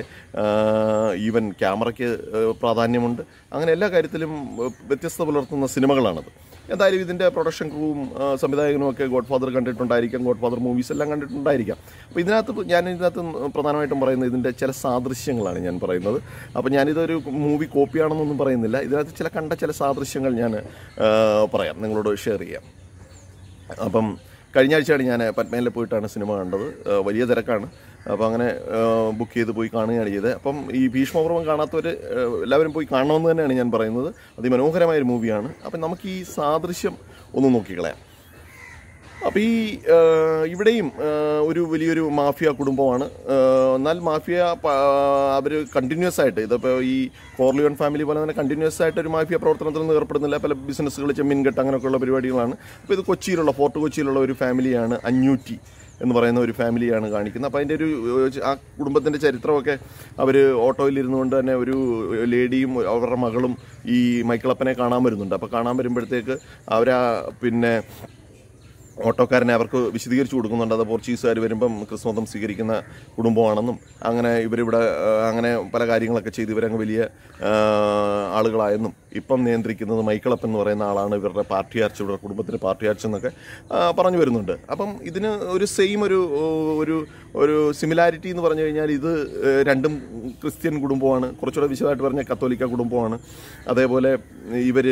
A: ഈവൻ ക്യാമറയ്ക്ക് ഏഹ്, പ്രാധാന്യമുണ്ട് അങ്ങനെ എല്ലാ കാര്യത്തിലും ഏഹ്, വ്യത്യസ്തത പുലർത്തുന്ന സിനിമകളാണത് എന്തായാലും ഇതിൻ്റെ പ്രൊഡക്ഷൻ ക്രൂവും ആ, സംവിധായകനും ഒക്കെ ഗോഡ് ഫാദർ കണ്ടിട്ടുണ്ടായിരിക്കാം ഗോഡ് ഫാദർ മൂവീസ് എല്ലാം കണ്ടിട്ടുണ്ടായിരിക്കാം അപ്പോൾ ഇതിനകത്ത് ഇപ്പം ഞാൻ ഇതിനകത്ത് പ്രധാനമായിട്ടും പറയുന്നത് ഇതിൻ്റെ ചില സാദൃശ്യങ്ങളാണ് ഞാൻ പറയുന്നത് അപ്പോൾ ഞാനിതൊരു മൂവി കോപ്പിയാണെന്നൊന്നും പറയുന്നില്ല ഇതിനകത്ത് ചില കണ്ട ചില സാദൃശ്യങ്ങൾ ഞാൻ ആ, പറയാം നിങ്ങളോട് ഷെയർ ചെയ്യാം അപ്പം കഴിഞ്ഞ ആഴ്ചയാണ് ഞാൻ പത്മയിൽ പോയിട്ടാണ് സിനിമ കണ്ടത് ആ, വലിയ തിരക്കാണ് അപ്പോൾ അങ്ങനെ ബുക്ക് ചെയ്ത് പോയി കാണുകയാണ് ചെയ്തത് അപ്പം ഈ ഭീഷ്മപർവം കാണാത്തവർ എല്ലാവരും പോയി കാണണമെന്ന് തന്നെയാണ് ഞാൻ പറയുന്നത് അതിമനോഹരമായൊരു മൂവിയാണ് അപ്പം നമുക്ക് ഈ സാദൃശ്യം ഒന്ന് നോക്കിക്കളയാം അപ്പോൾ ഈ ആ, ഇവിടെയും ആ, ഒരു വലിയൊരു മാഫിയ കുടുംബമാണ് ആ, എന്നാൽ മാഫിയ അവർ കണ്ടിന്യൂസ് ആയിട്ട് ഇതിപ്പോൾ ഈ കോർലിയോൺ ഫാമിലി പോലെ തന്നെ കണ്ടിന്യൂസ് ആയിട്ട് ഒരു മാഫിയ പ്രവർത്തനത്തിലൊന്നും ഏർപ്പെടുന്നില്ല പല ബിസിനസ്സുകൾ ചെമ്മീൻകെട്ട് അങ്ങനെയൊക്കെയുള്ള പരിപാടികളാണ് അപ്പോൾ ഇത് കൊച്ചിയിലുള്ള ഫോർട്ട് കൊച്ചിയിലുള്ള ഒരു ഫാമിലിയാണ് അഞ്ഞൂറ്റി എന്ന് പറയുന്ന ഒരു ഫാമിലിയാണ് കാണിക്കുന്നത് അപ്പോൾ അതിൻ്റെ ഒരു ഏഹ്, ആ കുടുംബത്തിൻ്റെ ചരിത്രമൊക്കെ അവർ ഓട്ടോയിൽ ഇരുന്നുകൊണ്ട് തന്നെ ഒരു ലേഡിയും അവരുടെ മകളും ഈ മൈക്കിളപ്പനെ കാണാൻ വരുന്നുണ്ട് അപ്പോൾ കാണാൻ വരുമ്പോഴത്തേക്ക് അവരാ പിന്നെ ഓട്ടോക്കാരനെ അവർക്ക് വിശദീകരിച്ചു കൊടുക്കുന്നുണ്ട് അത് പോർച്ചുഗീസുകാർ വരുമ്പം ക്രിസ്തുമതം സ്വീകരിക്കുന്ന കുടുംബമാണെന്നും അങ്ങനെ ഇവരിവിടെ ആ, അങ്ങനെ പല കാര്യങ്ങളൊക്കെ ചെയ്ത് ഇവരങ്ങ് വലിയ ആ, ആളുകളായെന്നും ഇപ്പം നിയന്ത്രിക്കുന്നത് മൈക്കിളപ്പൻ എന്ന് പറയുന്ന ആളാണ് ഇവരുടെ പാർട്ടി ആർച്ച് ഇവരുടെ കുടുംബത്തിന് പാർട്ടി ആർച്ച് എന്നൊക്കെ ആ, പറഞ്ഞു വരുന്നുണ്ട് അപ്പം ഇതിന് ഒരു സെയിം ഒരു ഒരു ഒരു സിമിലാരിറ്റി എന്ന് പറഞ്ഞു കഴിഞ്ഞാൽ ഇത് ഏഹ്, രണ്ടും ക്രിസ്ത്യൻ കുടുംബമാണ് കുറച്ചുകൂടെ വിശദമായിട്ട് പറഞ്ഞ കത്തോലിക്ക കുടുംബമാണ് അതേപോലെ ഇവർ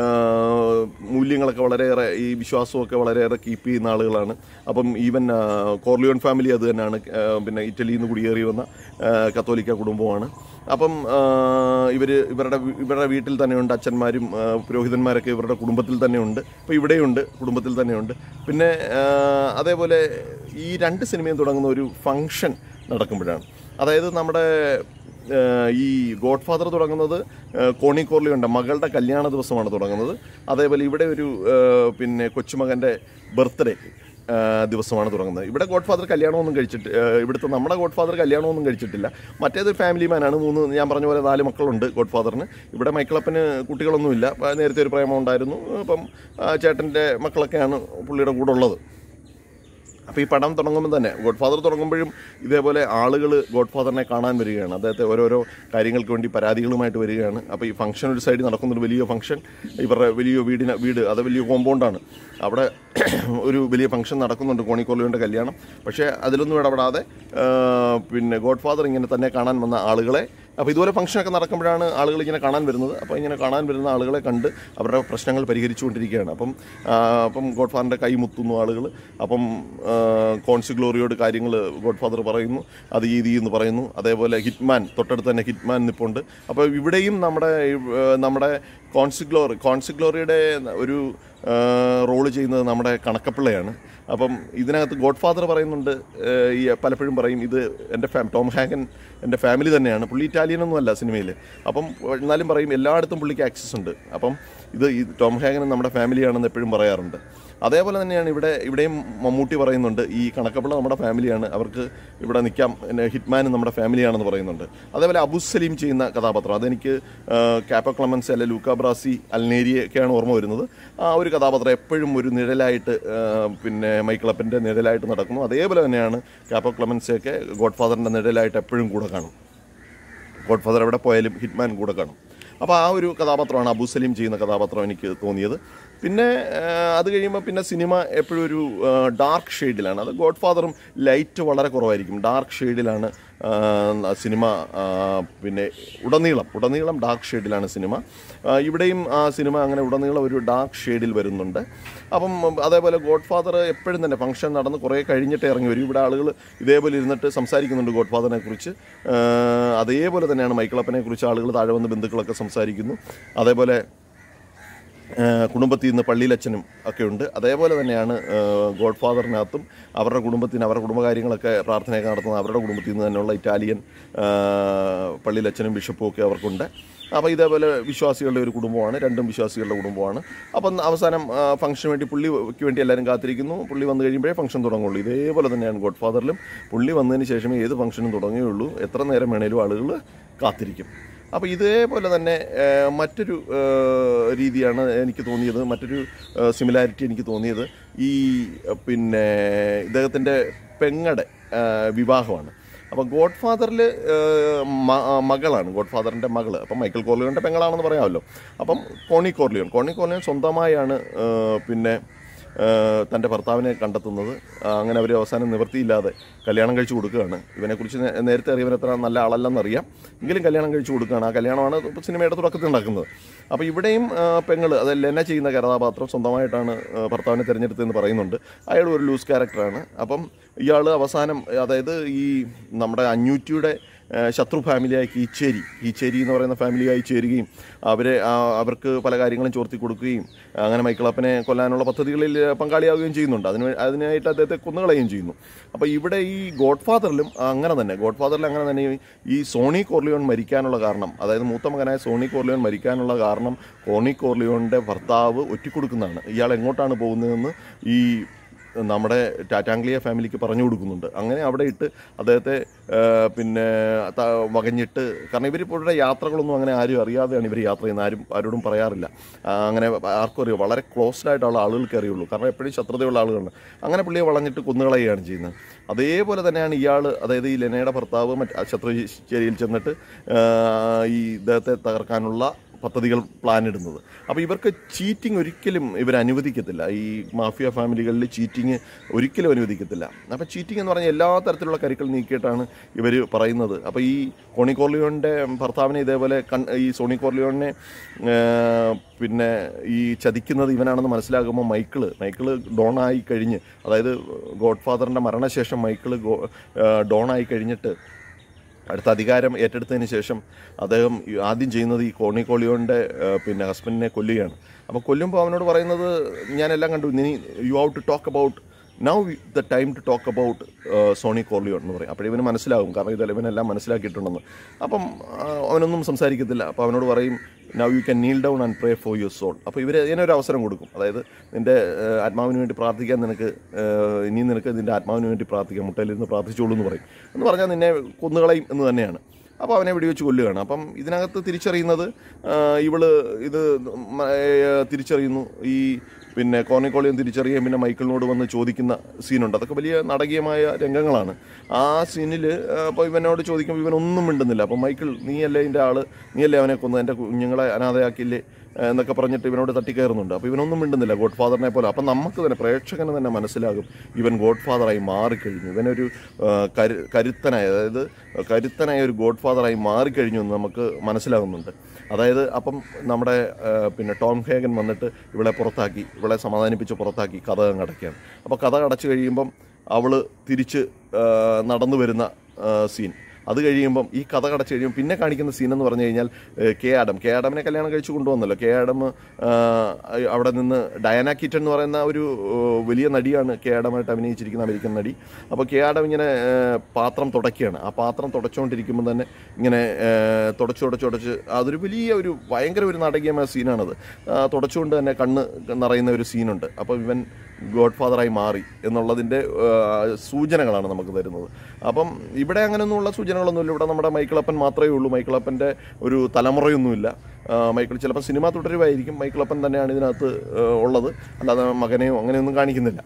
A: മൂല്യങ്ങളൊക്കെ വളരെയേറെ ഈ വിശ്വാസമൊക്കെ വളരെയേറെ കീപ്പ് ചെയ്യുന്ന ആളുകളാണ് അപ്പം ഈവൻ ആ, കോർലിയോൺ ഫാമിലി അത് തന്നെയാണ് ആ, പിന്നെ ഇറ്റലിയിൽ നിന്ന് കുടിയേറി വന്ന ആ, കത്തോലിക്ക കുടുംബമാണ് അപ്പം ഇവർ ഇവരുടെ വീ- ഇവരുടെ വീട്ടിൽ തന്നെയുണ്ട് അച്ഛന്മാരും ആ, പുരോഹിതന്മാരൊക്കെ ഇവരുടെ കുടുംബത്തിൽ തന്നെയുണ്ട് ഇപ്പോൾ ഇവിടെയുണ്ട് കുടുംബത്തിൽ തന്നെയുണ്ട് പിന്നെ ആ, അതേപോലെ ഈ രണ്ട് സിനിമയും തുടങ്ങുന്ന ഒരു ഫങ്ഷൻ നടക്കുമ്പോഴാണ് അതായത് നമ്മുടെ ആ, ഈ ഗോഡ് ഫാദർ തുടങ്ങുന്നത് ആ, കോണി കോർലിയുണ്ട് മകളുടെ കല്യാണ ദിവസമാണ് തുടങ്ങുന്നത് അതേപോലെ ഇവിടെ ഒരു ആ, പിന്നെ കൊച്ചുമകൻ്റെ ബർത്ത്ഡേ ദിവസമാണ് തുടങ്ങുന്നത് ഇവിടെ ഗോഡ് ഫാദർ കല്യാണമൊന്നും കഴിച്ചിട്ട് ആ, ഇവിടുത്തെ നമ്മുടെ ഗോഡ് ഫാദർ കല്യാണമൊന്നും കഴിച്ചിട്ടില്ല മറ്റേതൊരു ഫാമിലി മാനാണ് മൂന്ന് ഞാൻ പറഞ്ഞ പോലെ നാല് മക്കളുണ്ട് ഗോഡ് ഫാദറിന് ഇവിടെ മൈക്കിളപ്പന് കുട്ടികളൊന്നുമില്ല ആ, നേരത്തെ ഒരു പ്രേമം ഉണ്ടായിരുന്നു അപ്പം ആ, ചേട്ടൻ്റെ മക്കളൊക്കെയാണ് പുള്ളിയുടെ കൂടെ ഉള്ളത് അപ്പോൾ ഈ പടം തുടങ്ങുമ്പോൾ തന്നെ ഗോഡ് ഫാദർ തുടങ്ങുമ്പോഴും ഇതേപോലെ ആളുകൾ ഗോഡ് ഫാദറിനെ കാണാൻ വരികയാണ് അദ്ദേഹത്തെ ഓരോരോ കാര്യങ്ങൾക്ക് വേണ്ടി പരാതികളുമായിട്ട് വരികയാണ് അപ്പോൾ ഈ ഫംഗ്ഷൻ ഒരു സൈഡിൽ നടക്കുന്നൊരു വലിയ ഫംഗ്ഷൻ ഇവരുടെ വലിയ വീടിന് വീട് അത് വലിയ കോമ്പൗണ്ടാണ് അവിടെ ഒരു വലിയ ഫംഗ്ഷൻ നടക്കുന്നുണ്ട് കോണിക്കോർലിയുടെ കല്യാണം പക്ഷേ അതിലൊന്നും ഇടപെടാതെ ആ, പിന്നെ ഗോഡ് ഫാദർ ഇങ്ങനെ തന്നെ കാണാൻ വന്ന ആളുകളെ അപ്പോൾ ഇതുപോലെ ഫംഗ്ഷനൊക്കെ നടക്കുമ്പോഴാണ് ആളുകൾ ഇങ്ങനെ കാണാൻ വരുന്നത് അപ്പോൾ ഇങ്ങനെ കാണാൻ വരുന്ന ആളുകളെ കണ്ട് അവരുടെ പ്രശ്നങ്ങൾ പരിഹരിച്ചുകൊണ്ടിരിക്കുകയാണ് അപ്പം ആ, അപ്പം ഗോഡ് ഫാദറിൻ്റെ കൈ മുത്തുന്നു ആളുകൾ അപ്പം കോൺസി ഗ്ലോറിയോട് കാര്യങ്ങൾ ഗോഡ് ഫാദർ പറയുന്നു അത് ഈ ഇത് എന്ന് പറയുന്നു അതേപോലെ ഹിറ്റ്മാൻ തൊട്ടടുത്ത് തന്നെ ഹിറ്റ്മാൻ നിപ്പുണ്ട് അപ്പോൾ ഇവിടെയും നമ്മുടെ ആ, നമ്മുടെ കോൺസിഗ്ലോറി കോൺസിഗ്ലോറിയുടെ ഒരു റോള് ചെയ്യുന്നത് നമ്മുടെ കണക്കപ്പിള്ളയാണ് അപ്പം ഇതിനകത്ത് ഗോഡ് ഫാദർ പറയുന്നുണ്ട് ഏഹ്, ഈ പലപ്പോഴും പറയും ഇത് എൻ്റെ ഫാം ടോം ഹാങ്കൻ എൻ്റെ ഫാമിലി തന്നെയാണ് പുള്ളി ഇറ്റാലിയൻ ഒന്നും അല്ല സിനിമയിൽ അപ്പം എന്നാലും പറയും എല്ലായിടത്തും പുള്ളിക്ക് ആക്സസ് ഉണ്ട് അപ്പം ഇത് ഈ ടോം ഹാങ്കൻ നമ്മുടെ ഫാമിലിയാണെന്ന് എപ്പോഴും പറയാറുണ്ട് അതേപോലെ തന്നെയാണ് ഇവിടെ ഇവിടെയും മമ്മൂട്ടി പറയുന്നുണ്ട് ഈ കണക്കപ്പിള്ള നമ്മുടെ ഫാമിലിയാണ് അവർക്ക് ഇവിടെ നിൽക്കാം പിന്നെ ഹിറ്റ്മാൻ നമ്മുടെ ഫാമിലിയാണെന്ന് പറയുന്നുണ്ട് അതേപോലെ അബു സലീം ചെയ്യുന്ന കഥാപാത്രം അതെനിക്ക് ആ, കാപ്പ ക്ലമൻസ് അല്ലെ ലൂക്ക ബ്രാസി അൽനേരിയെ ഒക്കെയാണ് ഓർമ്മ വരുന്നത് ആ ഒരു കഥാപാത്രം എപ്പോഴും ഒരു നിഴലായിട്ട് ആ, പിന്നെ മൈക്കിളപ്പൻ്റെ നിഴലായിട്ട് നടക്കുന്നു അതേപോലെ തന്നെയാണ് കാപ്പ ക്ലമൻസയൊക്കെ ഗോഡ് ഫാദറിൻ്റെ നിഴലായിട്ട് എപ്പോഴും കൂടെ കാണും ഗോഡ് ഫാദർ എവിടെ പോയാലും ഹിറ്റ്മാൻ കൂടെ കാണും അപ്പോൾ ആ ഒരു കഥാപാത്രമാണ് അബു സലീം ചെയ്യുന്ന കഥാപാത്രം എനിക്ക് തോന്നിയത് പിന്നെ ആ, അത് കഴിയുമ്പോൾ പിന്നെ സിനിമ എപ്പോഴും ഒരു ഡാർക്ക് ഷെയ്ഡിലാണ് അത് ഗോഡ് ഫാദറും ലൈറ്റ് വളരെ കുറവായിരിക്കും ഡാർക്ക് ഷെയ്ഡിലാണ് ആ, സിനിമ ആ, പിന്നെ ഉടനീളം ഉടനീളം ഡാർക്ക് ഷെയ്ഡിലാണ് സിനിമ ആ, ഇവിടെയും ആ സിനിമ അങ്ങനെ ഉടനീളം ഒരു ഡാർക്ക് ഷെയ്ഡിൽ വരുന്നുണ്ട് അപ്പം അതേപോലെ ഗോഡ് ഫാദർ എപ്പോഴും തന്നെ ഫംഗ്ഷൻ നടന്ന് കുറേ കഴിഞ്ഞിട്ട് ഇറങ്ങി വരും ഇവിടെ ആളുകൾ ഇതേപോലെ ഇരുന്നിട്ട് സംസാരിക്കുന്നുണ്ട് ഗോഡ് ഫാദറിനെ കുറിച്ച് ആ, അതേപോലെ തന്നെയാണ് മൈക്കിളപ്പനെ കുറിച്ച് ആളുകൾ താഴെ വന്ന് ബന്ധുക്കളൊക്കെ സംസാരിക്കുന്നു അതേപോലെ ആ, കുടുംബത്തിൽ നിന്ന് പള്ളിയിലച്ഛനും ഒക്കെ ഉണ്ട് അതേപോലെ തന്നെയാണ് ആ, ഗോഡ് ഫാദറിനകത്തും അവരുടെ കുടുംബത്തിന് അവരുടെ കുടുംബകാര്യങ്ങളൊക്കെ പ്രാർത്ഥനയൊക്കെ നടത്തുന്ന അവരുടെ കുടുംബത്തിൽ നിന്ന് തന്നെയുള്ള ഇറ്റാലിയൻ ആ, പള്ളിയിലച്ഛനും ബിഷപ്പും ഒക്കെ അവർക്കുണ്ട് അപ്പോൾ ഇതേപോലെ വിശ്വാസികളുടെ ഒരു കുടുംബമാണ് രണ്ടും വിശ്വാസികളുടെ കുടുംബമാണ് അപ്പം അവസാനം ആ, ഫംഗ്ഷന് വേണ്ടി പുള്ളിക്ക് വേണ്ടി എല്ലാവരും കാത്തിരിക്കുന്നു പുള്ളി വന്നു കഴിയുമ്പോഴേ ഫംഗ്ഷൻ തുടങ്ങുള്ളൂ ഇതേപോലെ തന്നെയാണ് ഗോഡ് ഫാദറിലും പുള്ളി വന്നതിന് ശേഷമേ ഏത് ഫംഗ്ഷനും തുടങ്ങുകയുള്ളൂ എത്ര നേരം വേണേലും ആളുകൾ കാത്തിരിക്കും അപ്പോൾ ഇതേപോലെ തന്നെ ആ, മറ്റൊരു ആ, രീതിയാണ് എനിക്ക് തോന്നിയത് മറ്റൊരു സിമിലാരിറ്റി എനിക്ക് തോന്നിയത് ഈ ആ, പിന്നെ ഇദ്ദേഹത്തിൻ്റെ പെങ്ങടെ ആ, വിവാഹമാണ് അപ്പോൾ ഗോഡ് ഫാദറിൽ മകളാണ് ഗോഡ് ഫാദറിൻ്റെ മകള് അപ്പം മൈക്കിൾ കോർലിയോൻ്റെ പെങ്ങളാണെന്ന് പറയാമല്ലോ അപ്പം കോണി കോർലിയോൺ കോണി കോർലിയോൺ സ്വന്തമായാണ് ആ, പിന്നെ തൻ്റെ ഭർത്താവിനെ കണ്ടെത്തുന്നത് ആ, അങ്ങനെ അവർ അവസാനം നിവൃത്തിയില്ലാതെ കല്യാണം കഴിച്ചു കൊടുക്കുകയാണ് ഇവനെക്കുറിച്ച് നേ- നേരത്തെ അറിയവൻ അത്ര നല്ല ആളല്ലെന്നറിയാം എങ്കിലും കല്യാണം കഴിച്ചു കൊടുക്കുകയാണ് ആ കല്യാണമാണ് ഇപ്പോൾ സിനിമയുടെ തുടക്കത്തിൽ നടക്കുന്നത് അപ്പോൾ ഇവിടെയും പെങ്ങൾ അത് ലെന ചെയ്യുന്ന കഥാപാത്രം സ്വന്തമായിട്ടാണ് ആ, ഭർത്താവിനെ തിരഞ്ഞെടുത്തതെന്ന് പറയുന്നുണ്ട് അയാൾ ഒരു ലൂസ് ക്യാരക്ടറാണ് അപ്പം ഇയാൾ അവസാനം അതായത് ഈ നമ്മുടെ അഞ്ഞൂറ്റിയുടെ ആ, ശത്രു ഫാമിലിയായ കീച്ചേരി കീച്ചേരി എന്ന് പറയുന്ന ഫാമിലിയായി ചേരുകയും അവരെ ആ, അവർക്ക് പല കാര്യങ്ങളും ചോർത്തി കൊടുക്കുകയും അങ്ങനെ മൈക്കിളപ്പനെ കൊല്ലാനുള്ള പദ്ധതികളിൽ പങ്കാളിയാവുകയും ചെയ്യുന്നുണ്ട് അതിന് വേ- അതിനായിട്ട് അദ്ദേഹത്തെ കൊന്നുകളയുകയും ചെയ്യുന്നു അപ്പോൾ ഇവിടെ ഈ ഗോഡ് ഫാദറിലും അങ്ങനെ തന്നെ ഗോഡ് ഫാദറിൽ അങ്ങനെ തന്നെ ഈ- ഈ സോണി കോർലിയോൺ മരിക്കാനുള്ള കാരണം അതായത് മൂത്ത മകനായ സോണി കോർലിയോൺ മരിക്കാനുള്ള കാരണം സോണി കോർലിയോണിൻ്റെ ഭർത്താവ് ഒറ്റിക്കൊടുക്കുന്നതാണ് ഇയാൾ എങ്ങോട്ടാണ് പോകുന്നതെന്ന് ഈ നമ്മുടെ ടാറ്റാംഗ്ലിയ ഫാമിലിക്ക് പറഞ്ഞു കൊടുക്കുന്നുണ്ട് അങ്ങനെ അവിടെ ഇട്ട് അദ്ദേഹത്തെ ആ, പിന്നെ ത- വകഞ്ഞിട്ട് കാരണം ഇവർ ഇവരുടെ യാത്രകളൊന്നും അങ്ങനെ ആരും അറിയാതെയാണ് ഇവർ യാത്ര ചെയ്യുന്നത് ആരും ആരോടും പറയാറില്ല ആ, അങ്ങനെ ആർക്കും അറിയോ വളരെ ക്ലോസ്ഡ് ആയിട്ടുള്ള ആളുകൾക്ക് അറിയുള്ളൂ കാരണം എപ്പോഴും ശത്രുതയുള്ള ആളുകളാണ് അങ്ങനെ പുള്ളിയെ വളഞ്ഞിട്ട് കുന്നുകളയുകയാണ് ചെയ്യുന്നത് അതേപോലെ തന്നെയാണ് ഇയാൾ അതായത് ഈ ലെനയുടെ ഭർത്താവ് മറ്റ് ശത്രുചേരിയിൽ ചെന്നിട്ട് ആ, ഈ ഇദ്ദേഹത്തെ തകർക്കാനുള്ള പദ്ധതികൾ പ്ലാൻ ഇടുന്നത് അപ്പോൾ ഇവർക്ക് ചീറ്റിംഗ് ഒരിക്കലും ഇവർ അനുവദിക്കത്തില്ല ഈ മാഫിയ ഫാമിലികളിൽ ചീറ്റിംഗ് ഒരിക്കലും അനുവദിക്കത്തില്ല അപ്പോൾ ചീറ്റിംഗ് എന്ന് പറഞ്ഞാൽ എല്ലാ തരത്തിലുള്ള കരുക്കൾ നീക്കിയിട്ടാണ് ഇവർ പറയുന്നത് അപ്പോൾ ഈ കോണി കോർലിയോണിൻ്റെ ഭർത്താവിനെ ഇതേപോലെ കൺ ഈ സോണി കോർലിയോണിനെ ആ, പിന്നെ ഈ ചതിക്കുന്നത് ഇവനാണെന്ന് മനസ്സിലാകുമ്പോൾ മൈക്കിള് മൈക്കിള് ഡോണായി കഴിഞ്ഞ് അതായത് ഗോഡ് ഫാദറിൻ്റെ മരണശേഷം മൈക്കിള് ഗോ ഡോണായി കഴിഞ്ഞിട്ട് അടുത്ത അധികാരം ഏറ്റെടുത്തതിന് ശേഷം അദ്ദേഹം ഈ ആദ്യം ചെയ്യുന്നത് ഈ കോണി കോളിയോൻ്റെ പിന്നെ ഹസ്ബൻഡിനെ കൊല്ലുകയാണ് അപ്പോൾ കൊല്ലുമ്പോൾ അവനോട് പറയുന്നത് ഞാനെല്ലാം കണ്ടു നീ you how to talk about now the time to talk about Sonny Corleone എന്ന് പറയും അപ്പോൾ ഇവന് മനസ്സിലാകും കാരണം ഇതെല്ലാം ഇവനെല്ലാം മനസ്സിലാക്കിയിട്ടുണ്ടെന്ന് അപ്പം ആ, അവനൊന്നും സംസാരിക്കത്തില്ല അപ്പോൾ അവനോട് പറയും now you can kneel down and pray for your soul അപ്പോൾ ഇവർ ഇതിനൊരു അവസരം കൊടുക്കും അതായത് നിൻ്റെ ഏഹ്, ആത്മാവിന് വേണ്ടി പ്രാർത്ഥിക്കാൻ നിനക്ക് ഏഹ്, ഇനി നിനക്ക് നിൻ്റെ ആത്മാവിന് വേണ്ടി പ്രാർത്ഥിക്കാം മുട്ടയിലിരുന്ന് പ്രാർത്ഥിച്ചോളൂ എന്ന് പറയും എന്ന് പറഞ്ഞാൽ നിന്നെ കൊന്നുകളയും എന്ന് തന്നെയാണ് അപ്പോൾ അവനെ വെടിവെച്ച് കൊല്ലുകയാണ് അപ്പം ഇതിനകത്ത് തിരിച്ചറിയുന്നത് ആ, ഇവള് ഇത് മ- ഏ, തിരിച്ചറിയുന്നു ഈ പിന്നെ കോർണിക്കോളിയം തിരിച്ചറിയുകയും പിന്നെ മൈക്കിളിനോട് വന്ന് ചോദിക്കുന്ന സീനുണ്ട് അതൊക്കെ വലിയ നാടകീയമായ രംഗങ്ങളാണ് ആ സീനിൽ അപ്പോൾ ഇവനോട് ചോദിക്കുമ്പോൾ ഇവനൊന്നും മിണ്ടുന്നില്ല അപ്പോൾ മൈക്കിൾ നീയല്ലേ ഇതിൻ്റെ ആള് നീയല്ലേ അവനെ കൊന്ന് എൻ്റെ കുഞ്ഞുങ്ങളെ അനാഥയാക്കിയില്ലേ ഏഹ് എന്നൊക്കെ പറഞ്ഞിട്ട് ഇവനോട് തട്ടിക്കയറുന്നുണ്ട് അപ്പോൾ ഇവനൊന്നും മിണ്ടുന്നില്ല ഗോഡ് ഫാദറിനെ പോലെ അപ്പം നമുക്ക് തന്നെ പ്രേക്ഷകന് തന്നെ മനസ്സിലാകും ഇവൻ ഗോഡ് ഫാദറായി മാറിക്കഴിഞ്ഞു ഇവനൊരു ആ, കരു കരുത്തനായ അതായത് കരുത്തനായ ഒരു ഗോഡ് ഫാദറായി മാറിക്കഴിഞ്ഞു എന്ന് നമുക്ക് മനസ്സിലാകുന്നുണ്ട് അതായത് അപ്പം നമ്മുടെ ആ, പിന്നെ ടോം ഹേഗൻ വന്നിട്ട് ഇവളെ പുറത്താക്കി ഇവളെ സമാധാനിപ്പിച്ച് പുറത്താക്കി കഥ അങ്ങ് അടയ്ക്കുകയാണ് അപ്പോൾ കഥ അടച്ചു കഴിയുമ്പം അവൾ തിരിച്ച് ആ, നടന്നു വരുന്ന ആ, സീൻ അത് കഴിയുമ്പം ഈ കഥ കടച്ച് കഴിയുമ്പോൾ പിന്നെ കാണിക്കുന്ന സീൻ എന്ന് പറഞ്ഞു കഴിഞ്ഞാൽ ഏഹ്, കെ ആഡം കെ ആഡമിനെ കല്യാണം കഴിച്ച് കൊണ്ടുവന്നല്ലോ കെ ആഡം ആ, അവിടെ നിന്ന് ഡയാന കിറ്റൺ എന്ന് പറയുന്ന ഒരു ഏഹ്, വലിയ നടിയാണ് കെ ആഡമായിട്ട് അഭിനയിച്ചിരിക്കുന്ന അമേരിക്കൻ നടി അപ്പോൾ കെ ആഡം ഇങ്ങനെ ഏഹ്, പാത്രം തുടയ്ക്കുകയാണ് ആ പാത്രം തുടച്ചുകൊണ്ടിരിക്കുമ്പോൾ തന്നെ ഇങ്ങനെ ഏഹ്, തുടച്ച് തുടച്ച് തുടച്ച് അതൊരു വലിയ ഒരു ഭയങ്കര ഒരു നാടകീയമായ സീനാണത് ആ, തുടച്ചുകൊണ്ട് തന്നെ കണ്ണ് നിറയുന്ന ഒരു സീനുണ്ട് അപ്പോൾ ഇവൻ ഗോഡ് ഫാദറായി മാറി എന്നുള്ളതിൻ്റെ ആ, സൂചനകളാണ് നമുക്ക് തരുന്നത് അപ്പം ഇവിടെ അങ്ങനെയൊന്നുമുള്ള സൂചനകളൊന്നുമില്ല ഇവിടെ നമ്മുടെ മൈക്കിളപ്പൻ മാത്രമേ ഉള്ളൂ മൈക്കിളപ്പൻ്റെ ഒരു തലമുറയൊന്നുമില്ല ആ, മൈക്കിൾ ചിലപ്പോൾ സിനിമ തുടരുമായിരിക്കും മൈക്കിളപ്പൻ തന്നെയാണ് ഇതിനകത്ത് ആ, ഉള്ളത് അല്ലാതെ മകനെയോ അങ്ങനെയൊന്നും കാണിക്കുന്നില്ല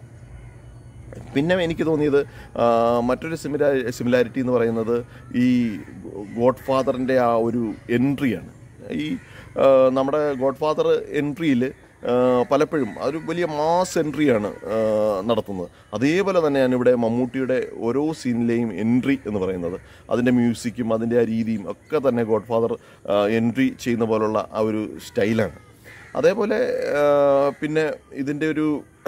A: പിന്നെ എനിക്ക് തോന്നിയത് ആ, മറ്റൊരു സിമിലാ സിമിലാരിറ്റി എന്ന് പറയുന്നത് ഈ ഗോഡ് ഫാദറിൻ്റെ ആ ഒരു എൻട്രിയാണ് ഈ ആ, നമ്മുടെ ഗോഡ് ഫാദർ എൻട്രിയിൽ പലപ്പോഴും അതൊരു വലിയ മാസ് എൻട്രിയാണ് ആ, നടത്തുന്നത് അതേപോലെ തന്നെയാണ് ഇവിടെ മമ്മൂട്ടിയുടെ ഓരോ സീനിലെയും എൻട്രി എന്ന് പറയുന്നത് അതിൻ്റെ മ്യൂസിക്കും അതിൻ്റെ ആ രീതിയും ഒക്കെ തന്നെ ഗോഡ് ഫാദർ എൻട്രി ചെയ്യുന്ന പോലുള്ള ആ ഒരു സ്റ്റൈലാണ് അതേപോലെ ആ, പിന്നെ ഇതിൻ്റെ ഒരു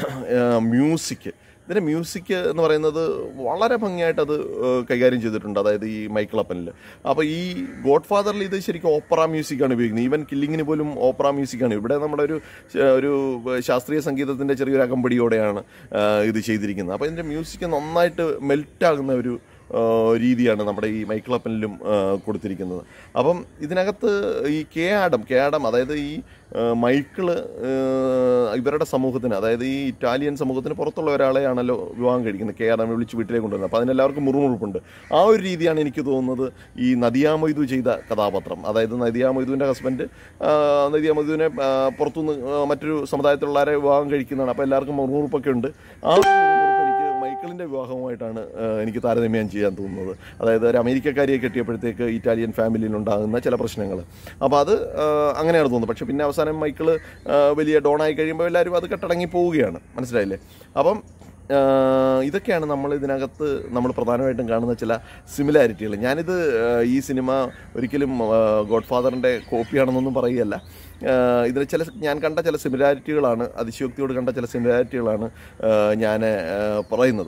A: മ്യൂസിക് ഇതിൻ്റെ മ്യൂസിക് എന്ന് പറയുന്നത് വളരെ ഭംഗിയായിട്ട് അത് ആ, കൈകാര്യം ചെയ്തിട്ടുണ്ട് അതായത് ഈ മൈക്കിളപ്പനിൽ അപ്പോൾ ഈ ഗോഡ് ഫാദറിൽ ഇത് ശരിക്കും ഓപ്പറ മ്യൂസിക്കാണ് ഉപയോഗിക്കുന്നത് ഈവൻ കില്ലിങ്ങിന് പോലും ഓപ്പറ മ്യൂസിക്കാണ് ഇവിടെ നമ്മുടെ ഒരു ശ- ഒരു ശാസ്ത്രീയ സംഗീതത്തിൻ്റെ ചെറിയൊരു അകമ്പടിയോടെയാണ് ആ, ഇത് ചെയ്തിരിക്കുന്നത് അപ്പോൾ ഇതിൻ്റെ മ്യൂസിക് നന്നായിട്ട് മെൽറ്റാകുന്ന ഒരു ആ, രീതിയാണ് നമ്മുടെ ഈ മൈക്കിളപ്പനിലും ആ, കൊടുത്തിരിക്കുന്നത് അപ്പം ഇതിനകത്ത് ഈ കെ ആഡം കെ ആഡം അതായത് ഈ ആ, മൈക്കിള് ആ, ഇവരുടെ സമൂഹത്തിന് അതായത് ഈ ഇറ്റാലിയൻ സമൂഹത്തിന് പുറത്തുള്ള ഒരാളെയാണല്ലോ വിവാഹം കഴിക്കുന്നത് കെ ആഡം വിളിച്ച് വീട്ടിലേക്ക് കൊണ്ടുവരുന്നത് അപ്പോൾ അതിനെല്ലാവർക്കും മുറുമുറുപ്പുണ്ട് ആ ഒരു രീതിയാണ് എനിക്ക് തോന്നുന്നത് ഈ നദിയാ മൊയ്തു ചെയ്ത കഥാപാത്രം അതായത് നദിയാ മൊയ്തുവിൻ്റെ ഹസ്ബൻഡ് നദിയാ മൊയ്തുവിനെ ആ, പുറത്തുനിന്ന് ആ, മറ്റൊരു സമുദായത്തിലുള്ളവരെ വിവാഹം കഴിക്കുന്നതാണ് അപ്പോൾ എല്ലാവർക്കും മുറുമുറുപ്പൊക്കെ ഉണ്ട് ആ ഒരു മുറുമുറുപ്പ് എനിക്ക് മൈക്കിളിൻ്റെ വിവാഹവുമായിട്ടാണ് ആ, എനിക്ക് താരതമ്യം ചെയ്യാൻ തോന്നുന്നത് അതായത് ഒരു അമേരിക്കക്കാരിയെ കെട്ടിയപ്പോഴത്തേക്ക് ഇറ്റാലിയൻ ഫാമിലിയിൽ ഉണ്ടാകുന്ന ചില പ്രശ്നങ്ങൾ അപ്പോൾ അത് ആ, അങ്ങനെയാണ് തോന്നുന്നത് പക്ഷേ പിന്നെ അവസാനം മൈക്കിള് ആ, വലിയ ഡോണായി കഴിയുമ്പോൾ എല്ലാവരും അത് കെട്ടടങ്ങി പോവുകയാണ് മനസ്സിലായില്ലേ അപ്പം ആ, ഇതൊക്കെയാണ് നമ്മൾ ഇതിനകത്ത് നമ്മൾ പ്രധാനമായിട്ടും കാണുന്ന ചില സിമിലാരിറ്റികൾ ഞാനിത് ആ, ഈ സിനിമ ഒരിക്കലും ഗോഡ് ഫാദറിൻ്റെ കോപ്പിയാണെന്നൊന്നും പറയുകയല്ല ഇതിൽ ചില ഞാൻ കണ്ട ചില സിമിലാരിറ്റികളാണ് അതിശയോക്തിയോട് കണ്ട ചില സിമിലാരിറ്റികളാണ് ഞാൻ പറയുന്നത്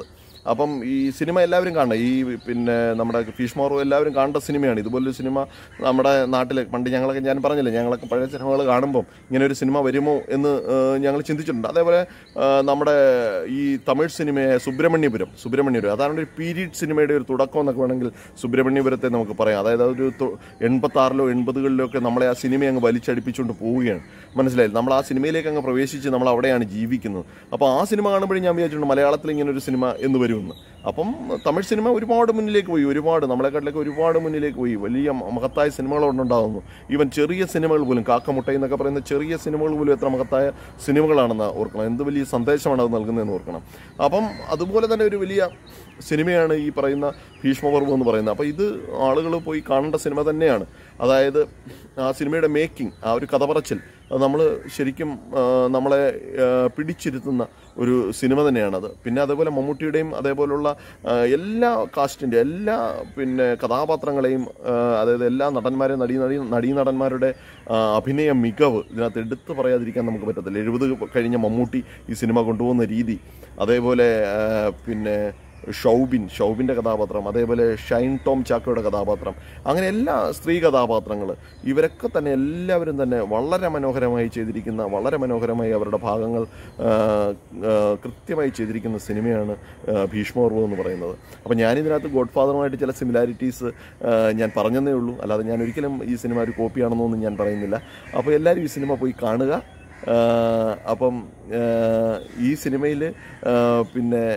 A: അപ്പം ഈ സിനിമ എല്ലാവരും കാണണം ഈ പിന്നെ നമ്മുടെ ഫിഷ് മോറോ എല്ലാവരും കാണേണ്ട സിനിമയാണ് ഇതുപോലൊരു സിനിമ നമ്മുടെ നാട്ടിൽ പണ്ട് ഞങ്ങളൊക്കെ ഞാൻ പറഞ്ഞില്ലേ ഞങ്ങളൊക്കെ പഴയ സിനിമകൾ കാണുമ്പം ഇങ്ങനെ ഒരു സിനിമ വരുമോ എന്ന് ഏഹ്, ഞങ്ങൾ ചിന്തിച്ചിട്ടുണ്ട് അതേപോലെ ഏഹ്, നമ്മുടെ ഈ തമിഴ് സിനിമയെ സുബ്രഹ്മണ്യപുരം സുബ്രഹ്മണ്യപുരം അതാണ് ഒരു പീരീഡ് സിനിമയുടെ ഒരു തുടക്കം എന്നൊക്കെ വേണമെങ്കിൽ സുബ്രഹ്മണ്യപുരത്തെ നമുക്ക് പറയാം അതായത് ഒരു എൺപത്തി ആറിലോ എൺപതുകളിലോ ഒക്കെ നമ്മളെ ആ സിനിമ അങ്ങ് വലിച്ചടിപ്പിച്ചുകൊണ്ട് പോവുകയാണ് മനസ്സിലായി നമ്മൾ ആ സിനിമയിലേക്ക് അങ്ങ് പ്രവേശിച്ച് നമ്മൾ അവിടെയാണ് ജീവിക്കുന്നത് അപ്പോൾ ആ സിനിമ കാണുമ്പോഴും ഞാൻ വിചാരിച്ചിട്ടുണ്ട് മലയാളത്തിൽ ഇങ്ങനെ ഒരു സിനിമ എന്ന് വരുമെന്ന് അപ്പം തമിഴ് സിനിമ ഒരുപാട് മുന്നിലേക്ക് പോയി ഒരുപാട് നമ്മളെക്കാട്ടിലേക്ക് ഒരുപാട് മുന്നിലേക്ക് പോയി വലിയ മഹത്തായ സിനിമകൾ ഉണ്ടാകുന്നു ഈവൻ ചെറിയ സിനിമകൾ പോലും കാക്കമുട്ട എന്നൊക്കെ പറയുന്ന ചെറിയ സിനിമകൾ പോലും എത്ര മഹത്തായ സിനിമകളാണെന്ന് ഓർക്കണം എന്ത് വലിയ സന്ദേശമാണ് അത് നൽകുന്നതെന്ന് ഓർക്കണം അപ്പം അതുപോലെ തന്നെ ഒരു വലിയ സിനിമയാണ് ഈ പറയുന്ന ഭീഷ്മപർവം എന്ന് പറയുന്നത് അപ്പോൾ ഇത് ആളുകൾ പോയി കാണേണ്ട സിനിമ തന്നെയാണ് അതായത് ആ സിനിമയുടെ മേക്കിംഗ് ആ ഒരു കഥ പറച്ചിൽ അത് നമ്മൾ ശരിക്കും ആ, നമ്മളെ ആ, പിടിച്ചിരുത്തുന്ന ഒരു സിനിമ തന്നെയാണത് പിന്നെ അതേപോലെ മമ്മൂട്ടിയുടെയും അതേപോലുള്ള ആ, എല്ലാ കാസ്റ്റിൻ്റെ എല്ലാ പിന്നെ കഥാപാത്രങ്ങളെയും ആ, അതായത് എല്ലാ നടന്മാരെയും നടീ നടീ നടീനടന്മാരുടെ ആ, അഭിനയ മികവ് ഇതിനകത്ത് എടുത്തു പറയാതിരിക്കാൻ നമുക്ക് പറ്റത്തില്ല എഴുപത് കഴിഞ്ഞ മമ്മൂട്ടി ഈ സിനിമ കൊണ്ടുപോകുന്ന രീതി അതേപോലെ ആ, പിന്നെ ഷൗബിൻ ഷൗബിൻ്റെ കഥാപാത്രം അതേപോലെ ഷൈൻ ടോം ചാക്കോയുടെ കഥാപാത്രം അങ്ങനെ എല്ലാ സ്ത്രീ കഥാപാത്രങ്ങൾ ഇവരൊക്കെ തന്നെ എല്ലാവരും തന്നെ വളരെ മനോഹരമായി ചെയ്തിരിക്കുന്ന വളരെ മനോഹരമായി അവരുടെ ഭാഗങ്ങൾ ആ, ആ, കൃത്യമായി ചെയ്തിരിക്കുന്ന സിനിമയാണ് ആ, ഭീഷ്മോർവ് എന്ന് പറയുന്നത് അപ്പോൾ ഞാനിതിനകത്ത് ഗോഡ് ഫാദറുമായിട്ട് ചില സിമിലാരിറ്റീസ് ഞാൻ പറഞ്ഞതേ ഉള്ളൂ അല്ലാതെ ഞാൻ ഒരിക്കലും ഈ സിനിമ ഒരു കോപ്പിയാണെന്നൊന്നും ഞാൻ പറയുന്നില്ല അപ്പോൾ എല്ലാവരും ഈ സിനിമ പോയി കാണുക ആ, അപ്പം ആ, ഈ സിനിമയിൽ പിന്നെ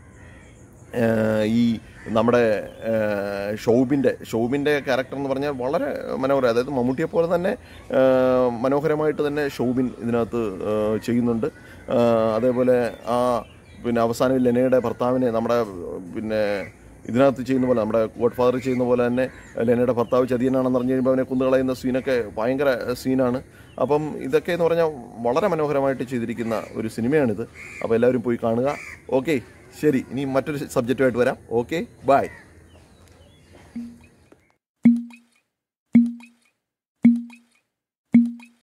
A: ഏഹ് ഈ നമ്മുടെ ഏഹ് ഷോബിൻ്റെ ഷോബിൻ്റെ ക്യാരക്ടർ എന്ന് പറഞ്ഞാൽ വളരെ മനോഹരം അതായത് മമ്മൂട്ടിയെ പോലെ തന്നെ ഏഹ് മനോഹരമായിട്ട് തന്നെ ഷോബിൻ ഇതിനകത്ത് ഏഹ് ചെയ്യുന്നുണ്ട് ഏഹ് അതേപോലെ ആ പിന്നെ അവസാനം ലെനയുടെ ഭർത്താവിനെ നമ്മുടെ പിന്നെ ഇതിനകത്ത് ചെയ്യുന്ന പോലെ നമ്മുടെ ഗോഡ് ഫാദർ ചെയ്യുന്ന പോലെ തന്നെ ലെനയുടെ ഭർത്താവ് ചതിയനാണെന്ന് അറിഞ്ഞു കഴിയുമ്പോൾ അവനെ കുന്നുകളയുന്ന സീനൊക്കെ ഭയങ്കര സീനാണ് അപ്പം ഇതൊക്കെ എന്ന് പറഞ്ഞാൽ വളരെ മനോഹരമായിട്ട് ചെയ്തിരിക്കുന്ന ഒരു സിനിമയാണിത് അപ്പോൾ എല്ലാവരും പോയി കാണുക ഓക്കെ ശരി ഇനി മറ്റൊരു സബ്ജക്റ്റുമായിട്ട് വരാം ഓക്കെ ബൈ